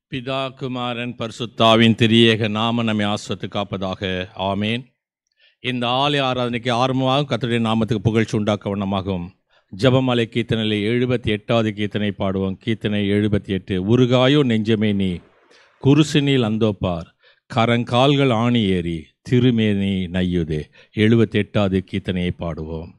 பிதா குமாரன் பரிசுத்தாவின் திரியேக நாம நம்மை ஆஸ்வத்து காப்பதாக ஆமேன் இந்த ஆலய ஆராதனைக்கு ஆரம்பமாக கர்த்தருடைய நாமத்துக்கு புகழ்ச்சி உண்டாக்க வண்ணமாகும் ஜெபமலை கீர்த்தனையில் எழுபத்தி எட்டாவது கீர்த்தனை பாடுவோம் கீர்த்தனை எழுபத்தி எட்டு உருகாயோ நெஞ்சமே நீ குருசினில் அந்தோப்பார் கரங்கால்கள் ஆணி ஏறி திருமேனி நையுதே எழுபத்தி எட்டாவது கீர்த்தனையை பாடுவோம்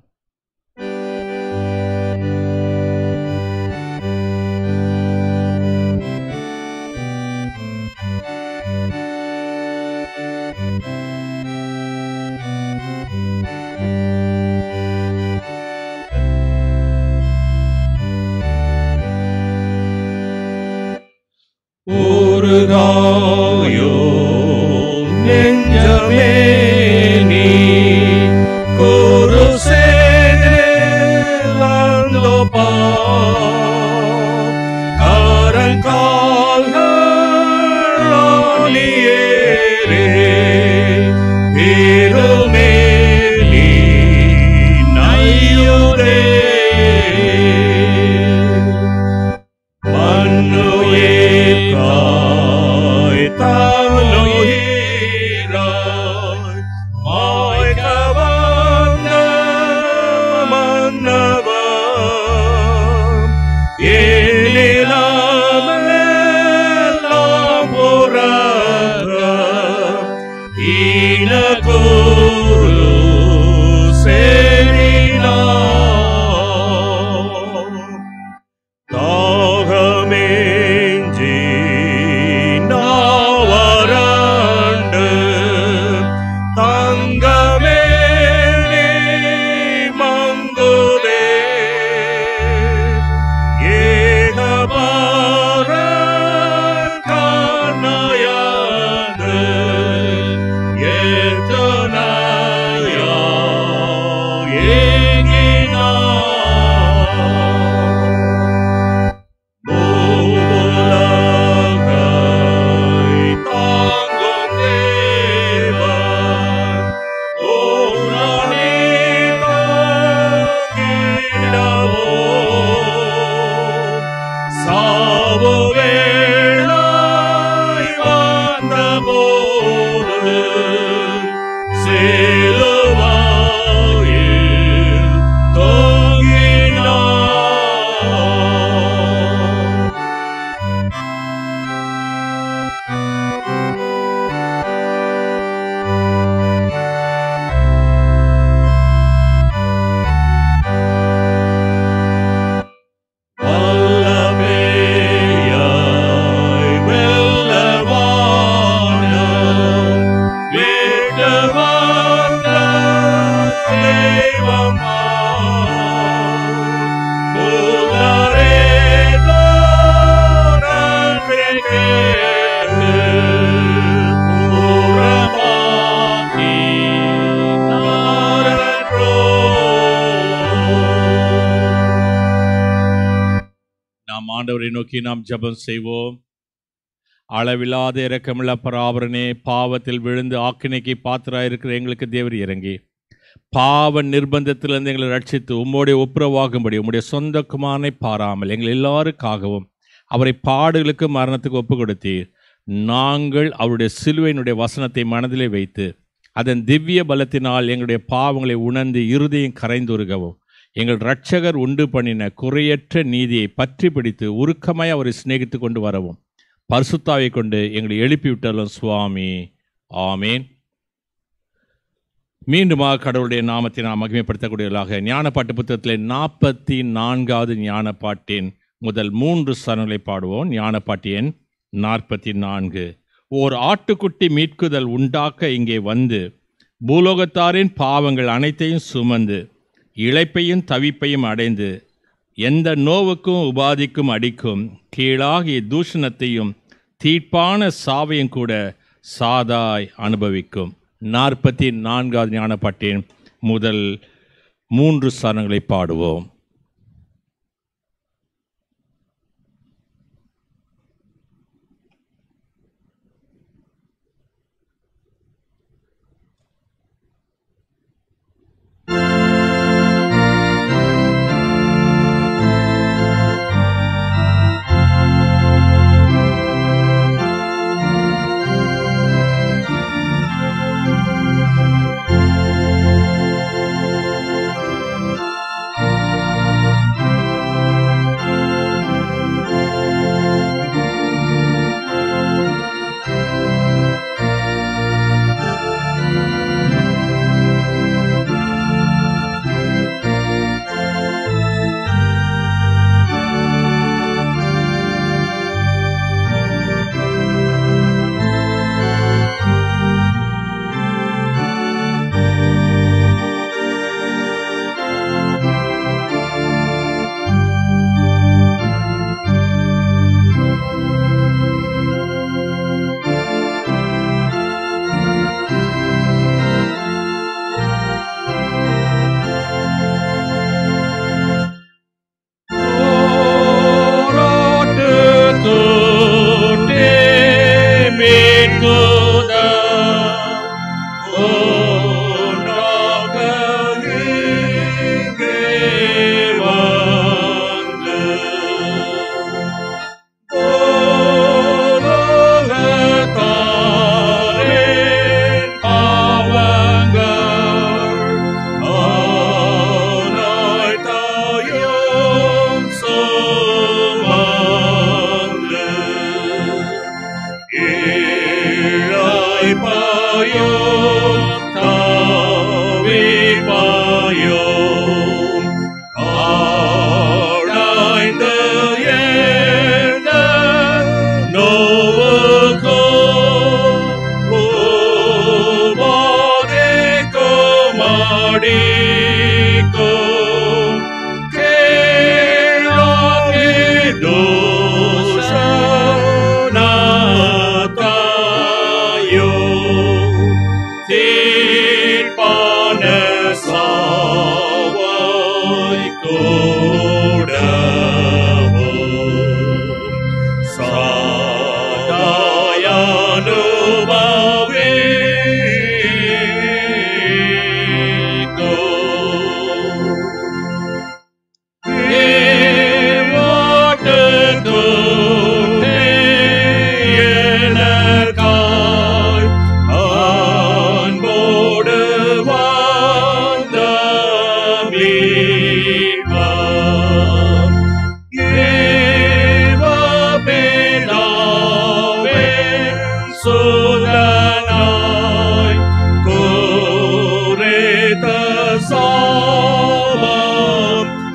ஊறுகாயோ நெஞ்சமே நீ குருசேலந்தோ பா கரங்கால்களியேறே திருமேலி நையுதே மண்ணுயிர்காய் தானுயிராய் மாய்கவந்த மன்னவம் ஏனிலாமெல்லாம் புறக ஈனகுரு சேரினாம் தாகமேஞ்சி நாவரண்டு தங்கமே நீ மங்குதே ஏகபார கண்ணயது ஏத்தனாயா ஏங்கினா மூலகை தாங்கும் தேவன் ஓரணி தாங்கிடவோ சாவு வேளாய் வந்தபோது சிலுவாயில் தொங்கினார் வல்லமையாய் வெல்லவான விட்டு வந்த தெய்வமா புதரேதோ நன்றி கேட்டு புறமாக்கி நாரன்றோ நாம் ஆண்டவரை நோக்கி நாம் ஜெபம் செய்வோம் அளவில்லாத இரக்கமுள்ள பராபரனே பாவத்தில் விழுந்து ஆக்கினைக்கு பாத்திராயிருக்கிற எங்களுக்கு தேவர் இறங்கி பாவ நிர்பந்தத்திலிருந்து எங்களை ரட்சித்து உம்முடைய ஒப்புரவாகும்படி உம்முடைய சொந்த குமாரனை பாராமல் எங்கள் எல்லாருக்காகவும் அவரை பாடுகளுக்கு மரணத்துக்கு ஒப்பு கொடுத்தீர் நாங்கள் அவருடைய சிலுவையினுடைய வசனத்தை மனதிலே வைத்து அதன் திவ்ய பலத்தினால் எங்களுடைய பாவங்களை உணர்ந்து இருதயம் கரைந்துருகவும் எங்கள் இரட்சகர் உண்டு பண்ணின குறையற்ற நீதியை பற்றி பிடித்து உருக்கமாய் அவரை சிநேகித்து கொண்டு வரவும் பரிசுத்தாவை கொண்டு எங்களை எழுப்பி விட்டாலும் சுவாமி ஆமேன் மீண்டுமாக கடவுளுடைய நாமத்தை நாம் மகிமைப்படுத்தக்கூடியவர்களாக ஞானப்பாட்டு புத்தகத்தில் நாற்பத்தி நான்காவது ஞானப்பாட்டின் முதல் மூன்று சரணங்களை பாடுவோம் ஞானப்பாட்டு எண் நாற்பத்தி நான்கு ஓர் ஆட்டுக்குட்டி மீட்குதல் உண்டாக்க இங்கே வந்து பூலோகத்தாரின் பாவங்கள் அனைத்தையும் சுமந்து இளைப்பையும் தவிப்பையும் அடைந்து எந்த நோவுக்கும் உபாதிக்கும் அடிக்கும் கீழாகிய தூஷணத்தையும் தீட்பான சாவையும் கூட சாதாய் அனுபவிக்கும் நாற்பத்தி நான்காவது ஞானப்பாட்டின் முதல் மூன்று சரணங்களை பாடுவோம் ஆ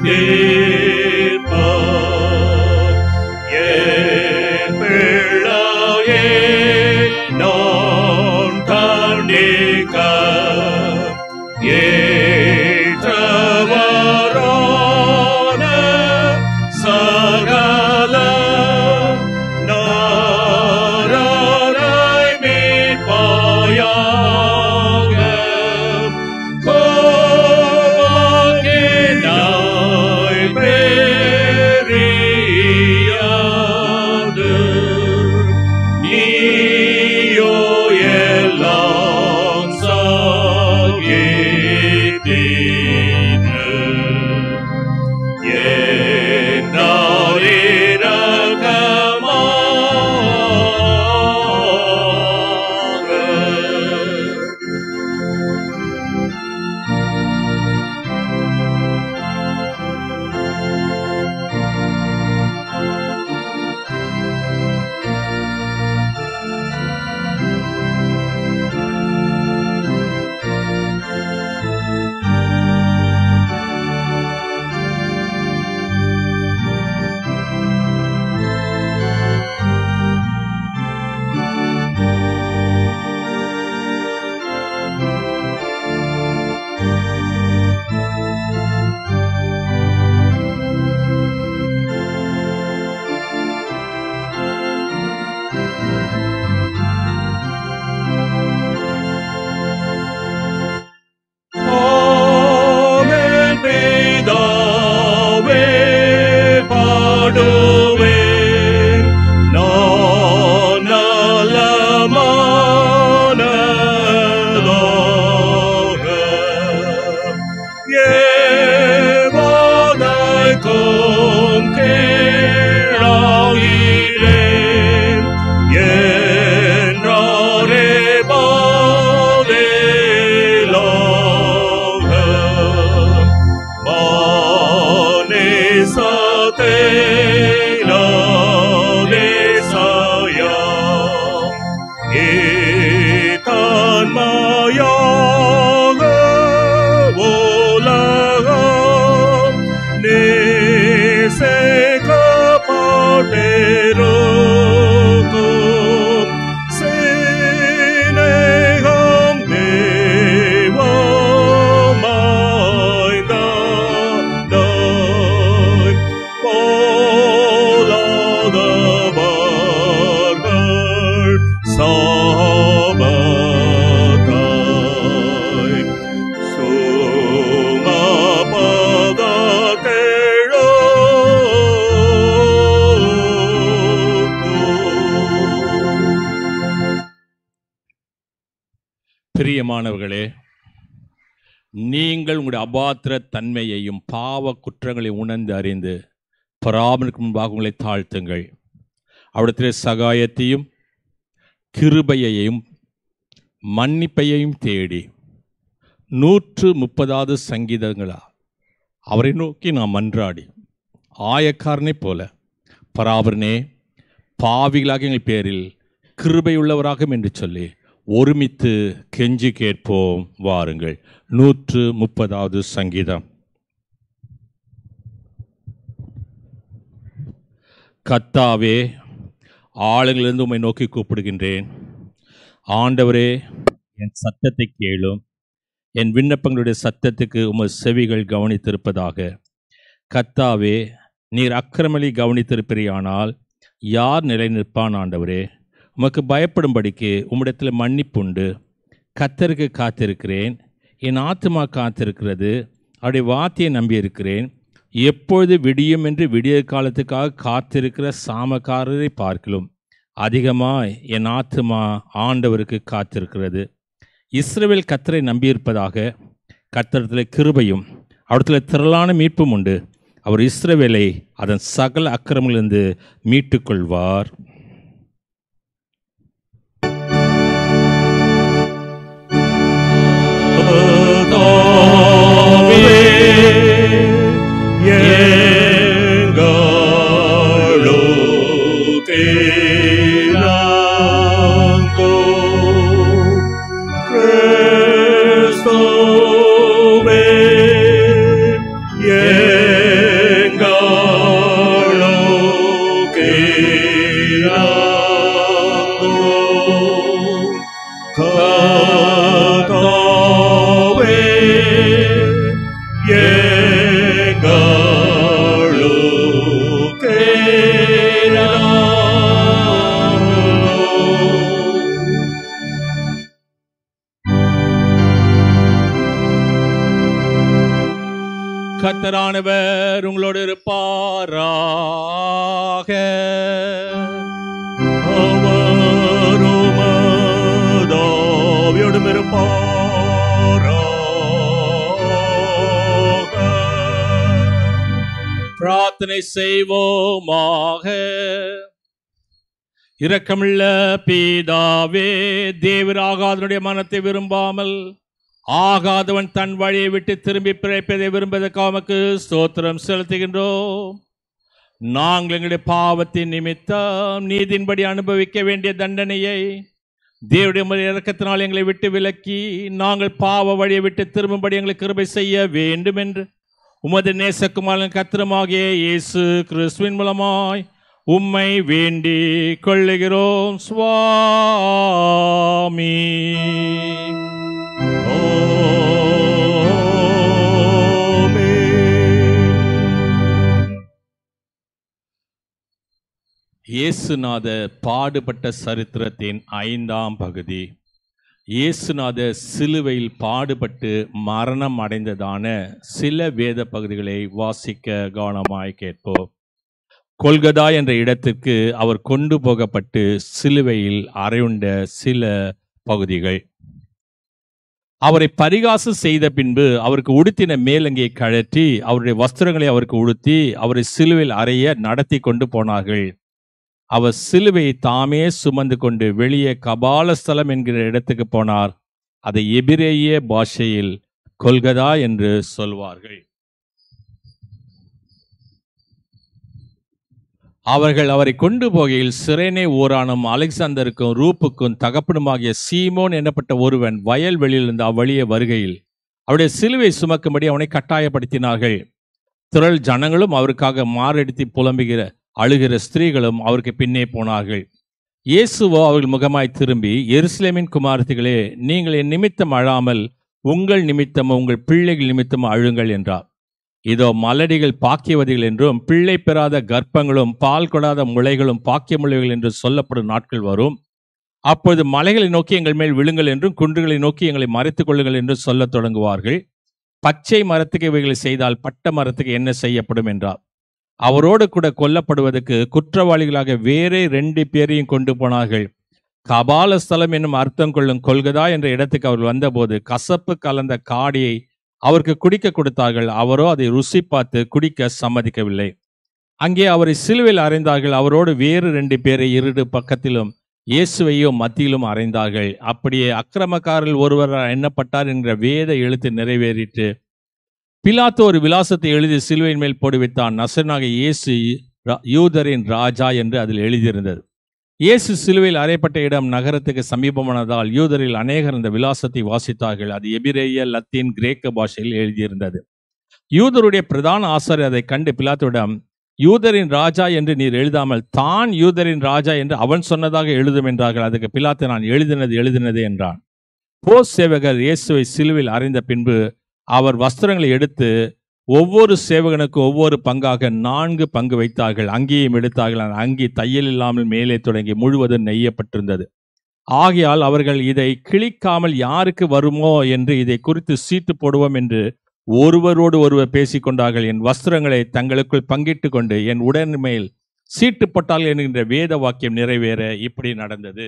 தீர்ப்பார் என் பிள்ளையே நான் தண்டிக்க ஏற்றவரான சகல நாராய் மீட்பாயாக கோகினாய் பெரியாது நீயோ எல்லாம் சாகித்தீரு என்னிரகமாக ஆமென் பிதாவே பாடுவேன் நான் நலமானதாக ஏவாதைக்கும் கீழாகிறேன் என்றாரே பாதேலாக சிநேகம் தேவமாய்ந்தாய் போலாதவர்கள் சாபத்தாய் சுமபதத்தேழோ பிரியமானவர்களே நீங்கள் உங்களுடைய அபாத்திர தன்மையையும் பாவ குற்றங்களை உணர்ந்து அறிந்து பராமரிக்கு முன்பாக உங்களை தாழ்த்துங்கள் அவிடத்திலே சகாயத்தையும் கிருபையையும் மன்னிப்பையையும் தேடி நூற்று முப்பதாவது சங்கீதங்களா அவரை நோக்கி நாம் மன்றாடி ஆயக்காரனைப் போல பராபரனே பாவிகளாக எங்கள் பேரில் கிருபையுள்ளவராகும் என்று சொல்லி ஒருமித்து கெஞ்சி கேட்போம் வாருங்கள் நூற்று முப்பதாவது சங்கீதம் கத்தாவே ஆளுங்களிலிருந்து உம்மை நோக்கி கூப்பிடுகின்றேன் ஆண்டவரே என் சத்தத்தை கேளும் என் விண்ணப்பங்களுடைய சத்தத்துக்கு உமது செவிகள் கவனித்திருப்பதாக கத்தாவே நீர் அக்கிரமலி கவனித்திருப்பீரானால் யார் நிலை நிற்பான் ஆண்டவரே உமக்கு பயப்படும்படிக்கு உம்மிடத்தில் மன்னிப்புண்டு கத்தருக்கு காத்திருக்கிறேன் என் ஆத்துமா காத்திருக்கிறது அவருடைய வார்த்தையை நம்பியிருக்கிறேன் எப்பொழுது விடியும் என்று விடிய காலத்துக்காக காத்திருக்கிற சாமக்காரரை பார்க்கலும் அதிகமாய் என் ஆத்துமா ஆண்டவருக்கு காத்திருக்கிறது இஸ்ரவேல் கத்தரை நம்பியிருப்பதாக கத்தரத்தில் கிருபையும் அவரிடத்தில் திரளான மீட்பும் உண்டு அவர் இஸ்ரவேலை அதன் சகல அக்கிரமங்களிலிருந்து மீட்டுக்கொள்வார் Christove, yeah. அவரும் தாவியோடும் இருப்பாராக பிரார்த்தனை செய்வோமாக இரக்கமுள்ள பீதாவே தேவர் ஆகாதனுடைய மனத்தை விரும்பாமல் ஆகாதவன் தன் வழியை விட்டு திரும்பி பிழைப்பதை விரும்பதற்காக உமக்கு ஸ்தோத்திரம் செலுத்துகின்றோம் நாங்கள் எங்களுடைய பாவத்தின் நிமித்தம் நீதின்படி அனுபவிக்க வேண்டிய தண்டனையை தேவனுடைய உமது இரக்கத்தினால் எங்களை விட்டு விலக்கி நாங்கள் பாவ வழியை விட்டு திரும்பும்படி எங்களுக்கு கிருபை செய்ய வேண்டும் என்று உமது நேசகுமாரன் கத்திரமாகிய இயேசு கிறிஸ்துவின் மூலமாய் உம்மை வேண்டி கொள்ளுகிறோம் சுவாமி இயேசுநாத பாடுபட்ட சரித்திரத்தின் ஐந்தாம் பகுதி இயேசுநாத சிலுவையில் பாடுபட்டு மரணம் அடைந்ததான சில வேத பகுதிகளை வாசிக்க கவனமாய் கேட்போம் கொல்கதா என்ற இடத்திற்கு அவர் கொண்டு போகப்பட்டு சிலுவையில் அறையுண்ட சில பகுதிகள் அவரை பரிகாசம் செய்த பின்பு அவருக்கு உடுத்தின மேலங்கியை கழற்றி அவருடைய வஸ்திரங்களை அவருக்கு உடுத்தி அவரை சிலுவையில் அறைய நடத்தி கொண்டு போனார்கள் அவர் சிலுவையை தாமே சுமந்து கொண்டு வெளியே கபாலஸ்தலம் என்கிற இடத்துக்கு போனார் அதை எபிரேய பாஷையில் கொல்கதா என்று சொல்வார்கள் அவர்கள் அவரை கொண்டு போகையில் சிரேனே ஊரானும் அலெக்சாந்தருக்கும் ரூப்புக்கும் தகப்பனுமாகிய சீமோன் எனப்பட்ட ஒருவன் வயல்வெளியிலிருந்து அவ்வழியே வருகையில் அவருடைய சிலுவை சுமக்கும்படி அவனை கட்டாயப்படுத்தினார்கள் திரள் ஜனங்களும் அவருக்காக மாரடித்து புலம்புகிற அழுகிற ஸ்திரீகளும் அவருக்கு பின்னே போனார்கள் இயேசுவோ அவர்கள் முகமாய் திரும்பி எருசலேமின் குமாரத்திகளே நீங்கள் என் நிமித்தம் அழாமல் உங்கள் நிமித்தமும் உங்கள் பிள்ளைகள் நிமித்தமும் அழுங்கள் என்றார் இதோ மலடிகள் பாக்கியவதிகள் என்றும் பிள்ளை பெறாத கர்ப்பங்களும் பால் கொடாத முளைகளும் பாக்கியமுளைகள் என்று சொல்லப்படும் நாட்கள் வரும் அப்பொழுது மலைகளை நோக்கி எங்கள் மேல் விழுங்கள் என்றும் குன்றுகளை நோக்கி எங்களை மறைத்துக் கொள்ளுங்கள் என்றும் சொல்லத் தொடங்குவார்கள் பச்சை மரத்துக்கு இவைகளை செய்தால் பட்ட மரத்துக்கு என்ன செய்யப்படும் என்றார் அவரோடு கூட கொல்லப்படுவதற்கு குற்றவாளிகளாக வேறே ரெண்டு பேரையும் கொண்டு போனார்கள் கபாலஸ்தலம் என்னும் அர்த்தம் கொள்ளும் கொள்கதா என்ற இடத்துக்கு அவர்கள் வந்தபோது கசப்பு கலந்த காடியை அவருக்கு குடிக்க கொடுத்தார்கள் அவரோ அதை ருசி பார்த்து குடிக்க சம்மதிக்கவில்லை அங்கே அவரை சிலுவையில் அறைந்தார்கள் அவரோடு வேறு ரெண்டு பேரை இருடு பக்கத்திலும் இயேசுவையும் மத்தியிலும் அறைந்தார்கள் அப்படியே அக்கிரமக்காரில் ஒருவர் எண்ணப்பட்டார் என்கிற வேத எழுத்து நிறைவேறிட்டு பிலாத்து ஒரு விலாசத்தை எழுதி சிலுவையின் மேல் போடு வைத்தான் நசனாக இயேசு ரா- யூதரின் ராஜா என்று அதில் எழுதியிருந்தது இயேசு சிலுவையில் அறையப்பட்ட இடம் நகரத்துக்கு சமீபமானதால் யூதரில் அநேகர் அந்த விலாசத்தை வாசித்தார்கள் அது எபிரேய லத்தீன் கிரேக்க பாஷையில் எழுதியிருந்தது யூதருடைய பிரதான ஆசாரியர் அதை கண்டு பிலாத்துவிடம் யூதரின் ராஜா என்று நீர் எழுதாமல் தான் யூதரின் ராஜா என்று அவன் சொன்னதாக எழுதும் என்றார்கள் அதுக்கு பிலாத்து நான் எழுதினது எழுதினது என்றான் போஸ் சேவகர் இயேசுவை சிலுவையில் அறைந்த பின்பு அவர் வஸ்திரங்களை எடுத்து ஒவ்வொரு சேவகனுக்கு ஒவ்வொரு பங்காக நான்கு பங்கு வைத்தார்கள் அங்கேயும் எடுத்தார்கள் அந்த அங்கி தையல் இல்லாமல் மேலே தொடங்கி முழுவதும் நெய்யப்பட்டிருந்தது ஆகையால் அவர்கள் இதை கிழிக்காமல் யாருக்கு வருமோ என்று இதை குறித்து சீட்டு போடுவோம் என்று ஒருவரோடு ஒருவர் பேசிக்கொண்டார்கள் என் வஸ்திரங்களை தங்களுக்குள் பங்கிட்டு கொண்டு என் உடன் மேல் சீட்டு போட்டால் என்கின்ற வேத வாக்கியம் நிறைவேற இப்படி நடந்தது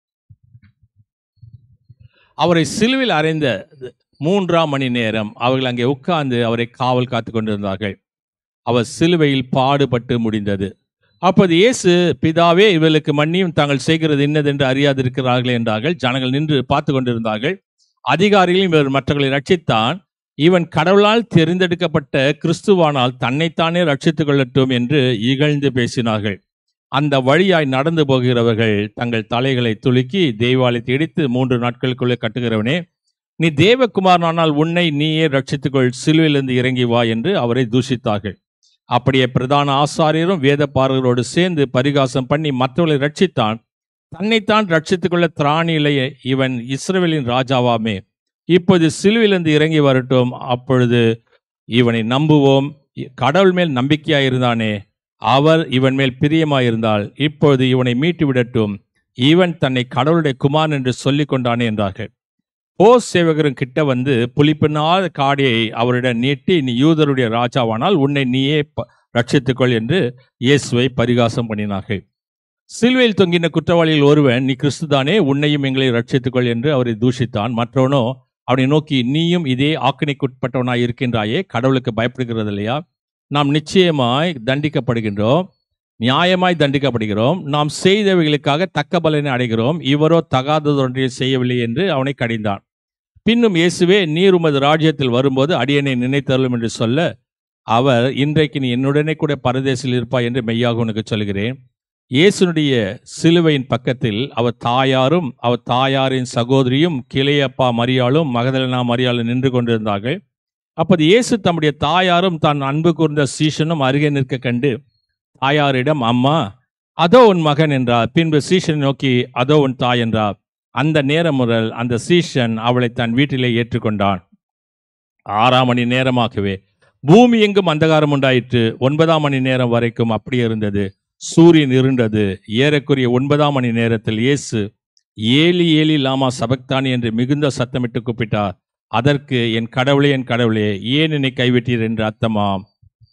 அவரை சிலுவில் அறைந்த மூன்றாம் மணி நேரம் அவர்கள் அங்கே உட்கார்ந்து அவரை காவல் காத்து கொண்டிருந்தார்கள் அவர் சிலுவையில் பாடுபட்டு முடிந்தது அப்போது இயேசு பிதாவே இவர்களுக்கு மன்னியும் தாங்கள் செய்கிறது இன்னதென்று அறியாதிருக்கிறார்கள் என்றார்கள் ஜனங்கள் நின்று பார்த்து கொண்டிருந்தார்கள் அதிகாரிகளும் இவர் மற்றவர்களை ரட்சித்தான் இவன் கடவுளால் தெரிந்தெடுக்கப்பட்ட கிறிஸ்துவானால் தன்னைத்தானே ரட்சித்துக் கொள்ளட்டும் என்று இகழ்ந்து பேசினார்கள் அந்த வழியாய் நடந்து போகிறவர்கள் தங்கள் தலைகளை துலுக்கி தெய்வாலயத்தை இடித்து மூன்று நாட்களுக்குள்ளே கட்டுகிறவனே நீ தேவகுமாரனானால் உன்னை நீயே ரட்சித்துக்கொள் சிலுவையிலிருந்து இறங்கி வா என்று அவரை தூஷித்தார்கள் அப்படியே பிரதான ஆசாரியரும் வேதப்பாரர்களோடு சேர்ந்து பரிகாசம் பண்ணி மற்றவர்களை ரட்சித்தான் தன்னைத்தான் ரட்சித்துக் கொள்ள திராணி இல்லையே இவன் இஸ்ரவேலின் ராஜாவாமே இப்போது சிலுவிலிருந்து இறங்கி வரட்டும் அப்பொழுது இவனை நம்புவோம் கடவுள் மேல் நம்பிக்கையாயிருந்தானே அவர் இவன் மேல் பிரியமாயிருந்தால் இப்பொழுது இவனை மீட்டு விடட்டும் இவன் தன்னை கடவுளுடைய குமாரன் என்று சொல்லிக் கொண்டானே என்றார்கள் போஸ் சேவகரும் கிட்ட வந்து புலிப்பினால் காடியை அவரிடம் நீட்டி நீ யூதருடைய ராஜாவானால் உன்னை நீயே ப- ரட்சித்துக்கொள் என்று இயேசுவை பரிகாசம் பண்ணினார்கள் சிலுவையில் தொங்கின குற்றவாளியில் ஒருவன் நீ கிறிஸ்துதானே உன்னையும் எங்களை ரட்சித்துக்கொள் என்று அவரை தூஷித்தான் மற்றவனோ அவனை நோக்கி நீயும் இதே ஆக்கினைக்குட்பட்டவனாய் இருக்கின்றாயே கடவுளுக்கு பயப்படுகிறது இல்லையா நாம் நிச்சயமாய் தண்டிக்கப்படுகின்றோம் நியாயமாய் தண்டிக்கப்படுகிறோம் நாம் செய்தவைகளுக்காக தக்க பலனை அடைகிறோம் இவரோ தகாததொன்றை செய்யவில்லை என்று அவனை கடிந்தான் பின்னும் இயேசுவே நீர் உமது ராஜ்யத்தில் வரும்போது அடியனை நினைத்தருளும் என்று சொல்ல அவர் இன்றைக்கு நீ என்னுடனே கூட பரதேசில் இருப்பாய் என்று மெய்யாக உனக்கு சொல்கிறேன் இயேசுனுடைய சிலுவையின் பக்கத்தில் அவர் தாயாரும் அவர் தாயாரின் சகோதரியும் கிளையப்பா மரியாளும் மகதலனா மரியாளும் நின்று கொண்டிருந்தார்கள் அப்போது இயேசு தம்முடைய தாயாரும் தான் அன்பு கூர்ந்த சீஷனும் அருகே நிற்க கண்டு தாயாரிடம் அம்மா அதோ உன் மகன் என்றார் பின்பு சீஷனை நோக்கி அதோ உன் தாய் என்றார் அந்த நேரம் முதல் அந்த சீஷன் அவளை தன் வீட்டிலே ஏற்றுக்கொண்டான் ஆறாம் மணி நேரமாகவே பூமி எங்கும் அந்தகாரம் உண்டாயிற்று ஒன்பதாம் மணி நேரம் வரைக்கும் அப்படியே இருந்தது சூரியன் இருண்டது ஏறக்குறைய ஒன்பதாம் மணி நேரத்தில் இயேசு ஏலி ஏலி லாமா சபக்தானி என்று மிகுந்த சத்தமிட்டு கூப்பிட்டார் அதற்கு என் கடவுளே என் கடவுளே ஏன் என்னை கைவிட்டீர் என்று அர்த்தமாம்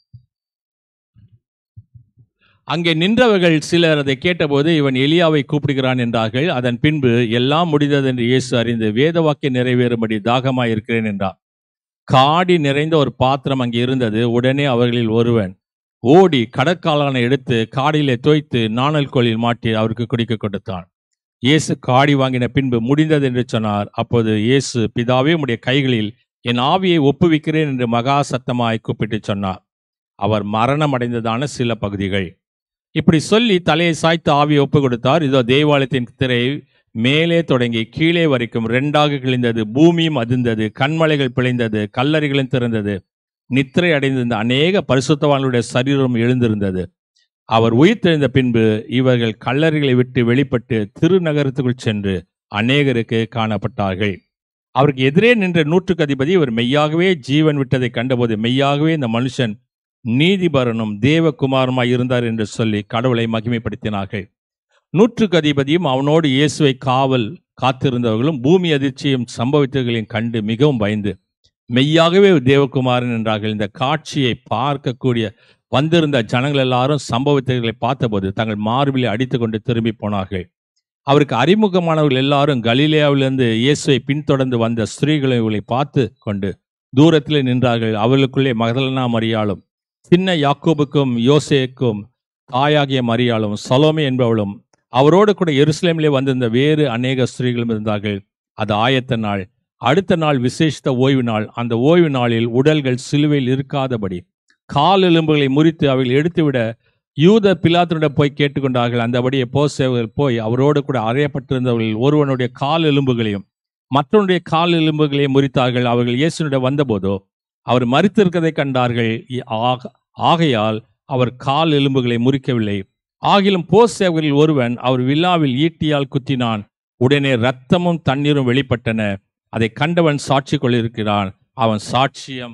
அங்கே நின்றவர்கள் சிலர் அதை கேட்டபோது இவன் எலியாவை கூப்பிடுகிறான் என்றார்கள் அதன் பின்பு எல்லாம் முடிந்தது என்று இயேசு அறிந்து வேத வாக்கியம் நிறைவேறும்படி தாகமாய் இருக்கிறேன் என்றார் காடி நிறைந்த ஒரு பாத்திரம் அங்கே இருந்தது உடனே அவர்களில் ஒருவன் ஓடி கடற்காலானை எடுத்து காடியிலே தோய்த்து நாணல் கோலில் மாட்டி அவருக்கு குடிக்க கொடுத்தான் இயேசு காடி வாங்கின பின்பு முடிந்தது என்று சொன்னார் அப்போது இயேசு பிதாவே உம்முடைய கைகளில் என் ஆவியை ஒப்புவிக்கிறேன் என்று மகா சத்தமாய் கூப்பிட்டு சொன்னார் அவர் மரணம் அடைந்ததான சில பகுதிகள் இப்படி சொல்லி தலையை சாய்த்து ஆவியை ஒப்பு கொடுத்தார் இதோ தேவாலயத்தின் திரை மேலே தொடங்கி கீழே வரைக்கும் ரெண்டாக கிழிந்தது பூமியும் அதிர்ந்தது கண்மலைகள் பிழைந்தது கல்லறைகளும் திறந்தது நித்திரை அடைந்திருந்த அநேக பரிசுத்தவான்களுடைய சரீரம் எழுந்திருந்தது அவர் உயிர்த்தெழுந்த பின்பு இவர்கள் கல்லறைகளை விட்டு வெளிப்பட்டு திருநகரத்துக்குள் சென்று அநேகருக்கு காணப்பட்டார்கள் அவருக்கு எதிரே நின்ற நூற்றுக்கு அதிபதி இவர் மெய்யாகவே ஜீவன் விட்டதை கண்டபோது மெய்யாகவே இந்த மனுஷன் நீதிபரனும் தேவகுமாரமாய் இருந்தார் என்று சொல்லி கடவுளை மகிமைப்படுத்தினார்கள் நூற்றுக்கு அதிபதியும் அவனோடு இயேசுவை காவல் காத்திருந்தவர்களும் பூமி அதிர்ச்சியும் சம்பவித்தவர்களையும் கண்டு மிகவும் பயந்து மெய்யாகவே தேவகுமாரன் என்றார்கள் இந்த காட்சியை பார்க்கக்கூடிய வந்திருந்த ஜனங்கள் எல்லாரும் சம்பவித்தவர்களை பார்த்தபோது தங்கள் மார்பிலை அடித்துக்கொண்டு திரும்பி போனார்கள் அவருக்கு அறிமுகமானவர்கள் எல்லாரும் கலிலேயாவிலிருந்து இயேசுவை பின்தொடர்ந்து வந்த ஸ்திரீகளை இவர்களை பார்த்து கொண்டு தூரத்திலே நின்றார்கள் அவர்களுக்குள்ளே மகதலனா மரியாளும் சின்ன யாக்கோபுக்கும் யோசேக்கும் தாயாகிய மரியாளும் சலோமே என்பவளும் அவரோடு கூட எருசலேமிலே வந்திருந்த வேறு அநேக ஸ்திரீகளும் இருந்தார்கள் அது ஆயத்த நாள் அடுத்த நாள் விசேஷித்த ஓய்வு நாள் அந்த ஓய்வு நாளில் உடல்கள் சிலுவையில் இருக்காதபடி கால் எலும்புகளை முறித்து அவைகள் எடுத்துவிட யூத பிலாத்தினிடம் போய் கேட்டுக்கொண்டார்கள் அந்தபடியே போசேவர்கள் போய் அவரோடு கூட அறையப்பட்டிருந்தவர்களில் ஒருவனுடைய கால் எலும்புகளையும் மற்றவனுடைய கால் எலும்புகளையும் முறித்தார்கள் அவர்கள் இயேசுனிடம் வந்தபோதோ அவர் மறித்திருக்கதை கண்டார்கள் இ- ஆக- ஆகையால் அவர் கால் எலும்புகளை முறிக்கவில்லை ஆகிலும் போசேவர்களில் ஒருவன் அவர் வில்லாவில் ஈட்டியால் குத்தினான் உடனே இரத்தமும் தண்ணீரும் வெளிப்பட்டன அதை கண்டவன் சாட்சி கொண்டிருக்கிறான் அவன் சாட்சியம்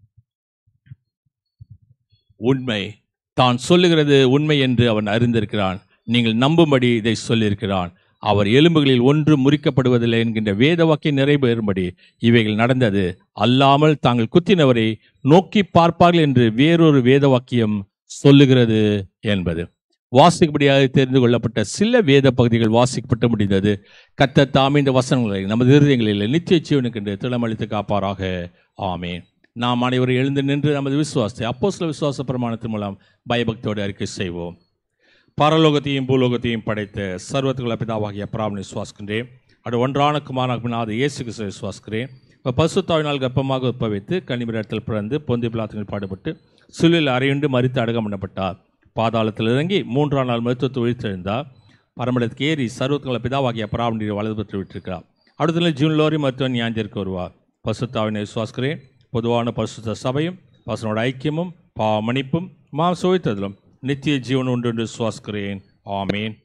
உண்மை தான் சொல்லுகிறது உண்மை என்று அவன் அறிந்திருக்கிறான் நீங்கள் நம்பும்படி இதை சொல்லியிருக்கிறான் அவர் எலும்புகளில் ஒன்று முறிக்கப்படுவதில்லை என்கின்ற வேத வாக்கியம் நிறைவேறும்படி இவைகள் நடந்தது அல்லாமல் தாங்கள் குத்தினவரை நோக்கி பார்ப்பார்கள் என்று வேறொரு வேத வாக்கியம் சொல்லுகிறது என்பது வாசிக்கும்படியாக தெரிந்து கொள்ளப்பட்ட சில வேத பகுதிகள் வாசிக்கப்பட்டு முடிந்தது கத்த தாமே இந்த வசனங்களை நமது இருதயங்களில் நித்திய ஜீவனுக்கு என்று திளமளித்து காப்பாராக ஆமேன் நாம் அனைவரும் எழுந்து நின்று நமது விசுவாசத்தை அப்போ சில விசுவாச பிரமாணத்தின் மூலம் பயபக்தியோடு அறிக்கை செய்வோம் பரலோகத்தையும் பூலோகத்தையும் படைத்த சர்வத்துக்குள்ள பிதாவாகிய பிராமணி விசுவாசிக்கின்றேன் அது ஒன்றான குமாரனாத இயேசு கிறிஸ்துவை விசுவாசிக்கிறேன் இப்போ பசுத்தாவினால் கர்ப்பமாக உற்பவித்து கன்னிமிரத்தில் பிறந்து பொந்தி பிளாத்தினில் பாடுபட்டு சிலுவையில் அறையுண்டு மறித்து அடக்கம் பண்ணப்பட்டார் பாதாளத்தில் இறங்கி மூன்றாம் நாள் மருத்துவத்தை உயிர்த்தெழுந்தார் பரமடத்துக்கு ஏறி சர்வத்துக்குள்ள பிதாவாகிய பிராமணி வலது பெற்று விட்டிருக்கிறார் அடுத்த நாள் ஜூன் லோரி மருத்துவன் ஞாயிற்கு வருவார் பசுத்தாவினை விசுவாசிக்கிறேன் பொதுவான பரிசுத்த சபையும் பசனோட ஐக்கியமும் பாவ மன்னிப்பும் மாம் சுவைத்ததிலும் நித்திய ஜீவன் உண்டு என்று சுவாசிக்கிறேன் ஆமேன்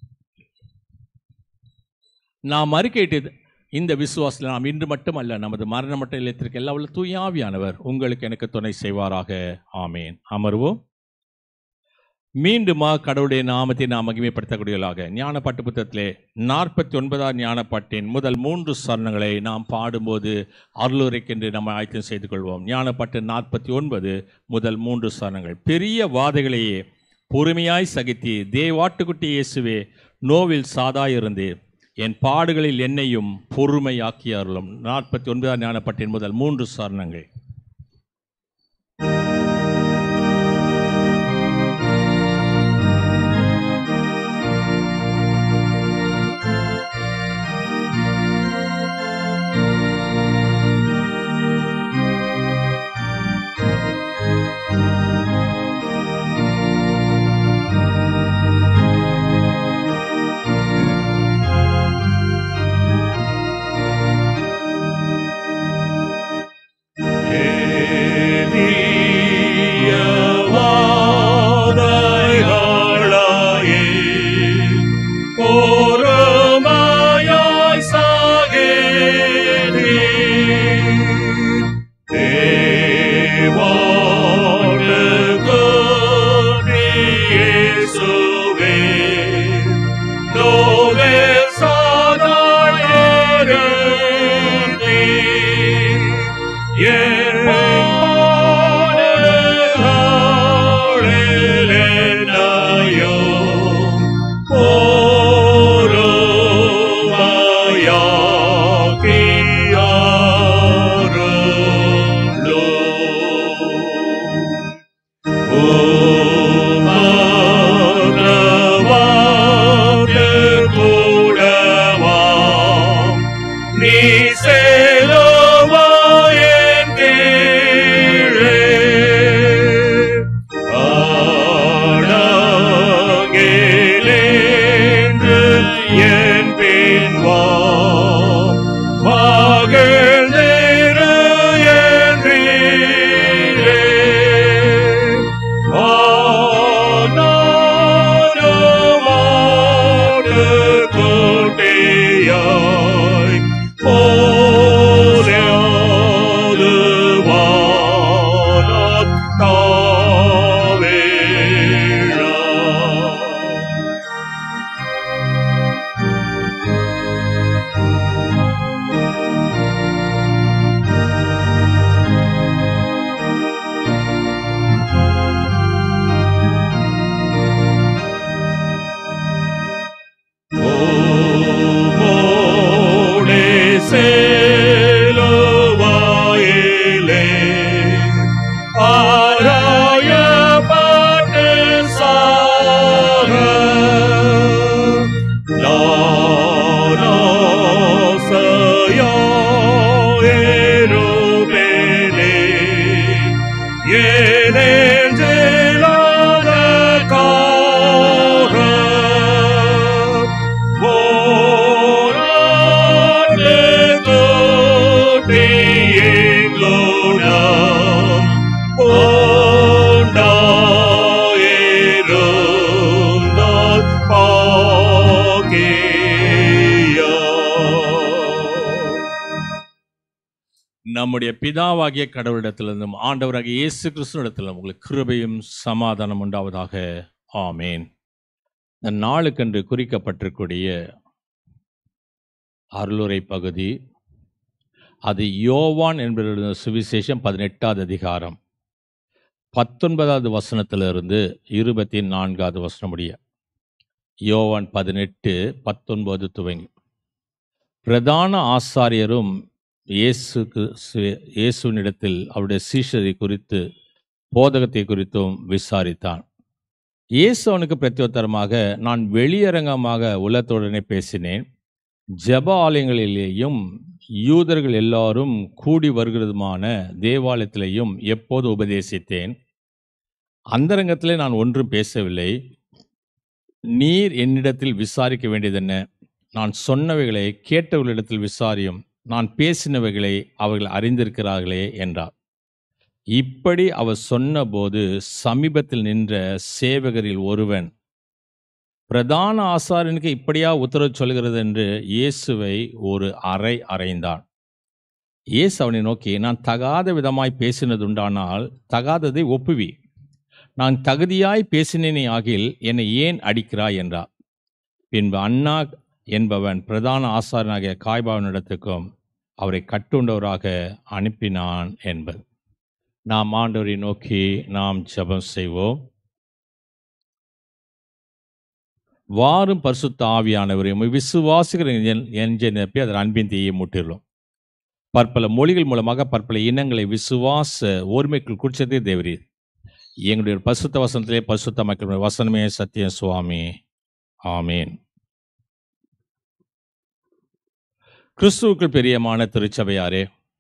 நாம் அறிக்கையிட்டது இந்த விசுவாசத்தில் நாம் இன்று மட்டுமல்ல நமது மரண மட்ட இல்லத்திற்கு எல்லா உள்ள தூயாவியானவர் உங்களுக்கு எனக்கு துணை செய்வாராக ஆமேன் அமர்வோம் மீண்டுமா கடவுளுடைய நாமத்தை நாம் மகிமைப்படுத்தக்கூடியவர்களாக ஞானப்பாட்டு புத்தகத்திலே நாற்பத்தி ஒன்பதாம் ஞானப்பாட்டின் முதல் மூன்று சரணங்களை நாம் பாடும்போது அருளுரைக்கென்று நம்ம ஆயத்தம் செய்து கொள்வோம் ஞானப்பாட்டு நாற்பத்தி ஒன்பது முதல் மூன்று சரணங்கள் பெரிய வாதைகளையே பொறுமையாய் சகித்தி தேவாட்டுக்குட்டி இயேசுவே நோவில் சாதாயிருந்து என் பாடுகளில் என்னையும் பொறுமையாக்கி அருளும் நாற்பத்தி ஒன்பதாம் ஞானப்பட்டின் முதல் மூன்று சரணங்கள் வாதைகளாயே பொறுமையாய் சாகேனே. தேவாளுக்கு இயேசுவே, நோவில் சாதாயேனே. என் பாடுகளிலென்னையும் பொறுமையாக்கி அருளும். உமதவாது கூடவாம் நீ செலுவாயின் கீழே ஆடங்கிலேந்து என் பின் வா மகிழ்ந்திரு என்றீரே. ஆனாலும் ஆட்டுக்குட்டியாய் போராது வானத் தாவேழா. ஓமோடே சேலுவாயிலே ஆராயப்பட்டு சாக நானாசையா ஏறுபேனே ஏனெஞ்சேலாத காக போராடு கோட்டியெங்களோடாம் போண்டாயிருந்தால் பாக்கியா நம்முடைய பிதாவாகிய கடவுளிடத்திலிருந்தும் ஆண்டவராகிய இயேசு கிறிஸ்துவிடத்திலும் உங்களுக்கு கிருபையும் சமாதானம் உண்டாவதாக ஆமேன் இந்த நாளுக்கென்று குறிக்கப்பட்டிருக்கூடிய அருளுரை பகுதி அது யோவான் என்பவருடைய சுவிசேஷம் பதினெட்டாவது அதிகாரம் பத்தொன்பதாவது வசனத்திலிருந்து இருபத்தி நான்காவது வசனம் முடிய யோவான் பதினெட்டு பத்தொன்பது துவங்கி பிரதான ஆசாரியரும் இயேசுக்கு இயேசுவினிடத்தில் அவருடைய சீஷரை குறித்து போதகத்தை குறித்தும் விசாரித்தான் இயேசு அவனுக்கு பிரத்யுத்தரமாக நான் வெளியரங்கமாக உலகத்துடனே பேசினேன் ஜெப ஆலயங்களிலேயும் யூதர்கள் எல்லாரும் கூடி வருகிறதுமான தேவாலயத்திலேயும் எப்போது உபதேசித்தேன் அந்தரங்கத்திலே நான் ஒன்றும் பேசவில்லை நீர் என்னிடத்தில் விசாரிக்க வேண்டியதென்ன நான் சொன்னவைகளை கேட்டவர்களிடத்தில் விசாரியும் நான் பேசினவைகளை அவர்கள் அறிந்திருக்கிறார்களே என்றார் இப்படி அவர் சொன்னபோது சமீபத்தில் நின்ற சேவகரில் ஒருவன் பிரதான ஆசாரியனுக்கு இப்படியா உத்தரவு சொல்கிறது என்று இயேசுவை ஒரு அறை அறைந்தான் இயேசு அவனை நோக்கி நான் தகாத விதமாய் பேசினதுண்டானால் தகாததை ஒப்புவி நான் தகுதியாய் பேசினேனே ஆகில் என்னை ஏன் அடிக்கிறாய் என்றார் பின்பு அண்ணா என்பவன் பிரதான ஆசாரனாகிய காய்பாவனிடத்துக்கும் அவரை கட்டுண்டவராக அனுப்பினான் என்பது நாம் ஆண்டவரை நோக்கி நாம் ஜெபம் செய்வோம் வாரும் பரிசுத்த ஆவியானவரை உம்மை விசுவாசிக்கிற என்- என்ற நிரப்பி அதன் அன்பின் தீயை முட்டிருளும் பற்பல மொழிகள் மூலமாக பற்பல இனங்களை விசுவாச ஓர்மைக்குள் குடிச்சதே தேவரீர் எங்களுடைய பரிசுத்த வசனத்திலே பரிசுத்த மக்களுடைய வசனமே சத்தியம் சுவாமி ஆமீன் கிறிஸ்துவுக்குள் பிரியமான திருச்சபையாரே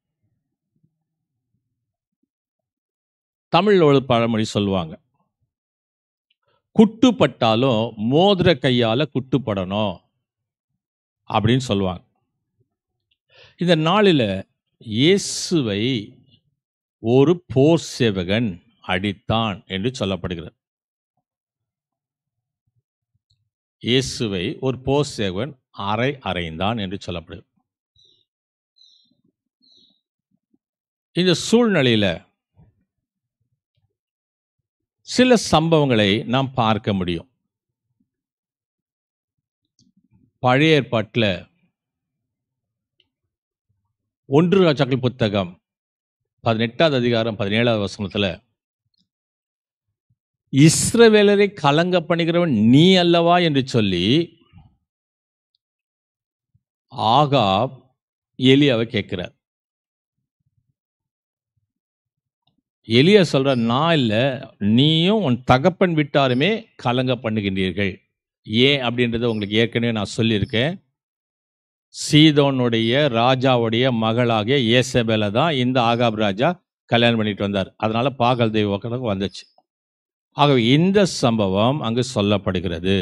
தமிழ்ல ஒரு பழமொழி சொல்லுவாங்க குட்டுப்பட்டாலும் மோதிர கையால குட்டுப்படணும் அப்படின்னு சொல்லுவாங்க இந்த நாளில் இயேசுவை ஒரு போர் சேவகன் அடித்தான் என்று சொல்லப்படுகிறது இயேசுவை ஒரு போர் சேவகன் அறை அறைந்தான் என்று சொல்லப்படுகிறது இந்த சூழ்நிலையில சில சம்பவங்களை நாம் பார்க்க முடியும் பழைய ஏற்பாட்டில் ஒன்று ராஜாக்கள் புத்தகம் பதினெட்டாவது அதிகாரம் பதினேழாவது வசனத்துல இஸ்ரவேலரை கலங்க பண்ணுகிறவன் நீ அல்லவா என்று சொல்லி ஆகாப் எலியாவை கேட்கிறார் எலியா சொல்ற நான் இல்லை நீயும் உன் தகப்பன் விட்டாருமே கலங்க பண்ணுகின்றீர்கள் ஏன் அப்படின்றத உங்களுக்கு ஏற்கனவே நான் சொல்லியிருக்கேன் சீதோனுடைய ராஜாவுடைய மகளாகிய ஏசபேலை தான் இந்த ஆகாப் ராஜா கல்யாணம் பண்ணிட்டு வந்தார் அதனால பாகல் தெய்வம் வந்துச்சு ஆகவே இந்த சம்பவம் அங்கு சொல்லப்படுகிறது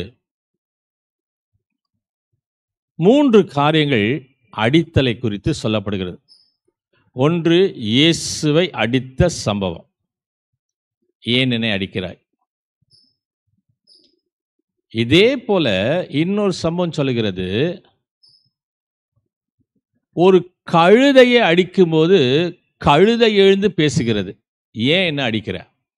மூன்று காரியங்கள் அடித்தலை குறித்து சொல்லப்படுகிறது ஒன்று இயேசுவை அடித்த சம்பவம் ஏன் என்னை அடிக்கிறாய் இதே போல இன்னொரு சம்பவம் சொல்லுகிறது ஒரு கழுதையை அடிக்கும்போது கழுதை எழுந்து பேசுகிறது ஏன் என்ன அடிக்கிற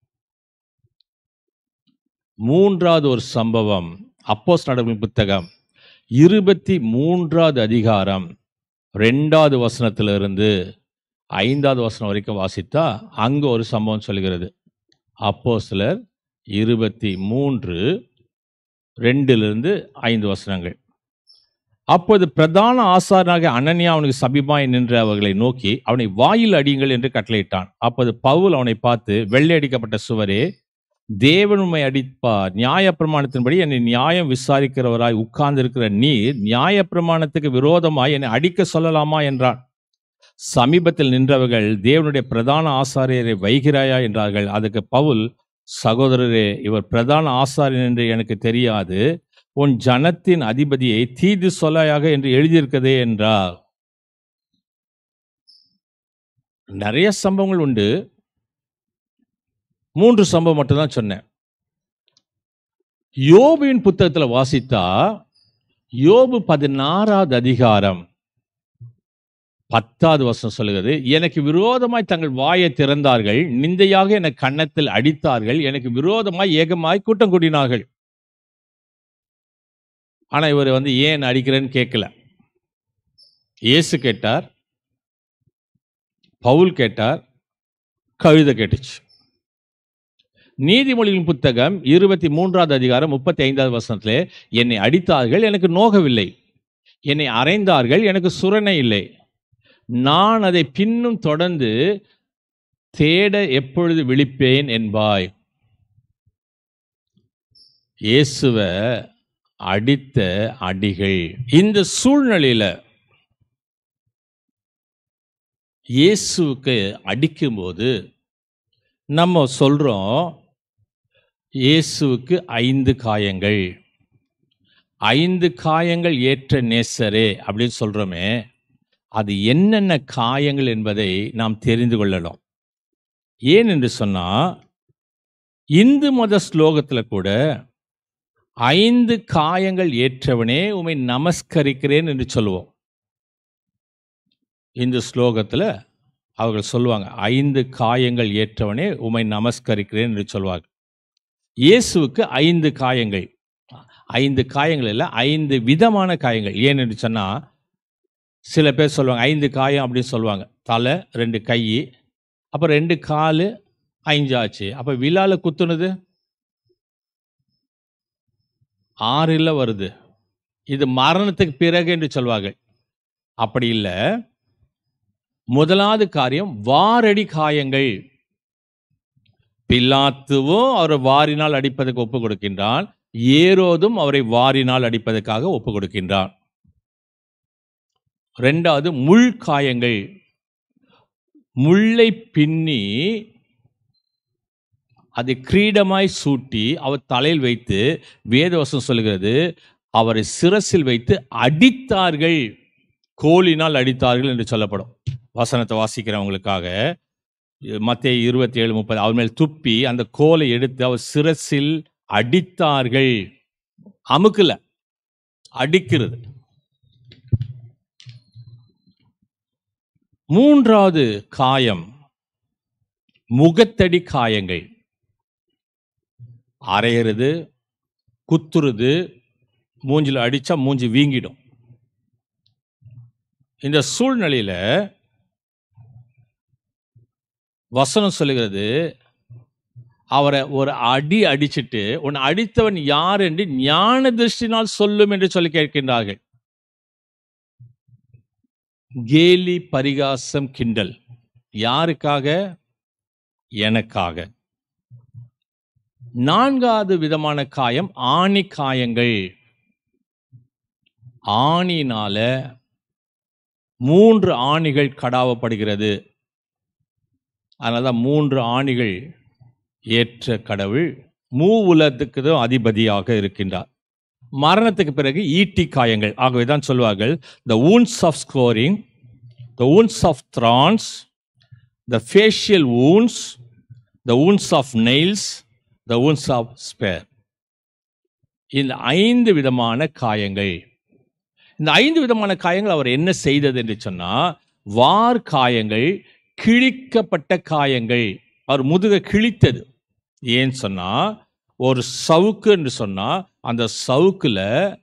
மூன்றாவது ஒரு சம்பவம் அப்போஸ் நடவடிக்கை புத்தகம் இருபத்தி மூன்றாவது அதிகாரம் ரெண்டாவது வசனத்திலிருந்து ஐந்தாவது வசனம் வரைக்கும் வாசித்தா அங்க ஒரு சம்பவம் சொல்கிறது அப்போ சிலர் இருபத்தி மூன்று ரெண்டிலிருந்து ஐந்து வசனங்கள் அப்போது பிரதான ஆசாரனாக அனன்யா அவனுக்கு சபிமாய் நின்ற அவர்களை நோக்கி அவனை வாயில் அடியுங்கள் என்று கட்டளையிட்டான் அப்போது பவுல் அவனை பார்த்து வெள்ளை அடிக்கப்பட்ட சுவரே தேவன் உம்மை அடிப்பார் நியாயப்பிரமாணத்தின்படி என்னை நியாயம் விசாரிக்கிறவராய் உட்கார்ந்திருக்கிற நீர் நியாயப்பிரமாணத்துக்கு விரோதமாய் என்னை அடிக்க சொல்லலாமா என்றான் சமீபத்தில் நின்றவர்கள் தேவனுடைய பிரதான ஆசாரியரை வைகிறாயா என்றார்கள் அதுக்கு பவுல் சகோதரரே இவர் பிரதான ஆசாரியன் என்று எனக்கு தெரியாது உன் ஜனத்தின் அதிபதியை தீது சொல்லாயாக என்று எழுதியிருக்கதே என்றார் நிறைய சம்பவங்கள் உண்டு மூன்று சம்பவம் மட்டும்தான் சொன்னேன் யோபுவின் புத்தகத்தில் வாசித்தா யோபு பதினாறாவது அதிகாரம் பத்தாவது வருஷம் சொல்லுகிறது எனக்கு விரோதமாய் தங்கள் வாயை திறந்தார்கள் நிந்தையாக என கன்னத்தில் அடித்தார்கள் எனக்கு விரோதமாய் ஏகமாய் கூட்டம் கூட்டினார்கள் ஆனா இவர் வந்து ஏன் அடிக்கிறேன்னு கேட்கல இயேசு கேட்டார் பவுல் கேட்டார் கழுத கேட்டுச்சு நீதிமொழியின் புத்தகம் இருபத்தி மூன்றாவது அதிகாரம் முப்பத்தி ஐந்தாவது வசனத்திலே என்னை அடித்தார்கள் எனக்கு நோகவில்லை என்னை அறைந்தார்கள் எனக்கு சுரணை இல்லை நான் அதை பின்னும் தொடர்ந்து தேட எப்பொழுது விழிப்பேன் என்பாய் இயேசுவ அடித்த அடிகள் இந்த சூழ்நிலையில இயேசுவுக்கு அடிக்கும்போது நம்ம சொல்றோம் இயேசுவுக்கு ஐந்து காயங்கள் ஐந்து காயங்கள் ஏற்ற நேசரே அப்படின்னு சொல்றோமே அது என்னென்ன காயங்கள் என்பதை நாம் தெரிந்து கொள்ளலாம் ஏன் என்று சொன்னா இந்து மத ஸ்லோகத்தில் கூட ஐந்து காயங்கள் ஏற்றவனே உமை நமஸ்கரிக்கிறேன் என்று சொல்லுவோம் இந்த ஸ்லோகத்தில் அவர்கள் சொல்லுவாங்க ஐந்து காயங்கள் ஏற்றவனே உமை நமஸ்கரிக்கிறேன் என்று சொல்வாங்க இயேசுவுக்கு ஐந்து காயங்கள் ஐந்து காயங்கள் இல்லை ஐந்து விதமான காயங்கள் ஏன் என்று சொன்னால் சில பேர் சொல்லுவாங்க ஐந்து காயம் அப்படின்னு சொல்லுவாங்க தலை ரெண்டு கை அப்போ ரெண்டு கால் ஐந்தாச்சு அப்போ விழால குத்துனது ஆறில் வருது இது மரணத்துக்கு பிறகு என்று சொல்வார்கள் அப்படி இல்லை முதலாவது காரியம் வாரடி காயங்கள் பில்லாத்துவும் அவரை வாரினால் அடிப்பதற்கு ஒப்பு கொடுக்கின்றான் ஏரோதும் அவரை வாரினால் அடிப்பதற்காக ஒப்பு கொடுக்கின்றான் ரெண்டாவது முள் காயங்கள் முள்ளை பின்னி அதை கிரீடமாய் சூட்டி அவர் தலையில் வைத்து வேதவசம் சொல்கிறது அவரை சிரசில் வைத்து அடித்தார்கள் கோலினால் அடித்தார்கள் என்று சொல்லப்படும் வசனத்தை வாசிக்கிறவங்களுக்காக மத்திய இருபத்தி ஏழு முப்பது அவர் மேல் துப்பி அந்த கோலை எடுத்து அவர் சிரசில் அடித்தார்கள் அமுக்கல அடிக்கிறது மூன்றாவது காயம் முகத்தடி காயங்கள் அரையிறது குத்துறது மூஞ்சில அடிச்சா மூஞ்சி வீங்கிடும் இந்த சூழ்நிலையில வசனம் சொல்லுகிறது அவரை ஒரு அடி அடிச்சிட்டு உன் அடித்தவன் யார் என்று ஞான திருஷ்டினால் சொல்லும் என்று சொல்லி கேட்கின்றார்கள் கேலி பரிகாசம் கிண்டல் யாருக்காக எனக்காக நான்காவது விதமான காயம் ஆணி காயங்கள் ஆணினால மூன்று ஆணிகள் கடாவப்படுகிறது அதனால தான் மூன்று ஆணிகள் ஏற்ற கடவுள் மூ உலகத்துக்கு தான் அதிபதியாக இருக்கின்றார் மரணத்துக்கு பிறகு ஈட்டி காயங்கள் ஆகவே தான் சொல்வார்கள் the wounds of scourging the wounds of thorns the facial wounds the wounds of nails the wounds of spear இந்த ஐந்து விதமான காயங்கள் இந்த ஐந்து விதமான காயங்கள் அவர் என்ன செய்தது என்று சொன்னால் வார் காயங்கள் கிழிக்கப்பட்ட காயங்கள் அவர் முதுக கிழித்தது ஏன்னு சொன்னா ஒரு சவுக்கு என்று சொன்னா அந்த சவுக்குல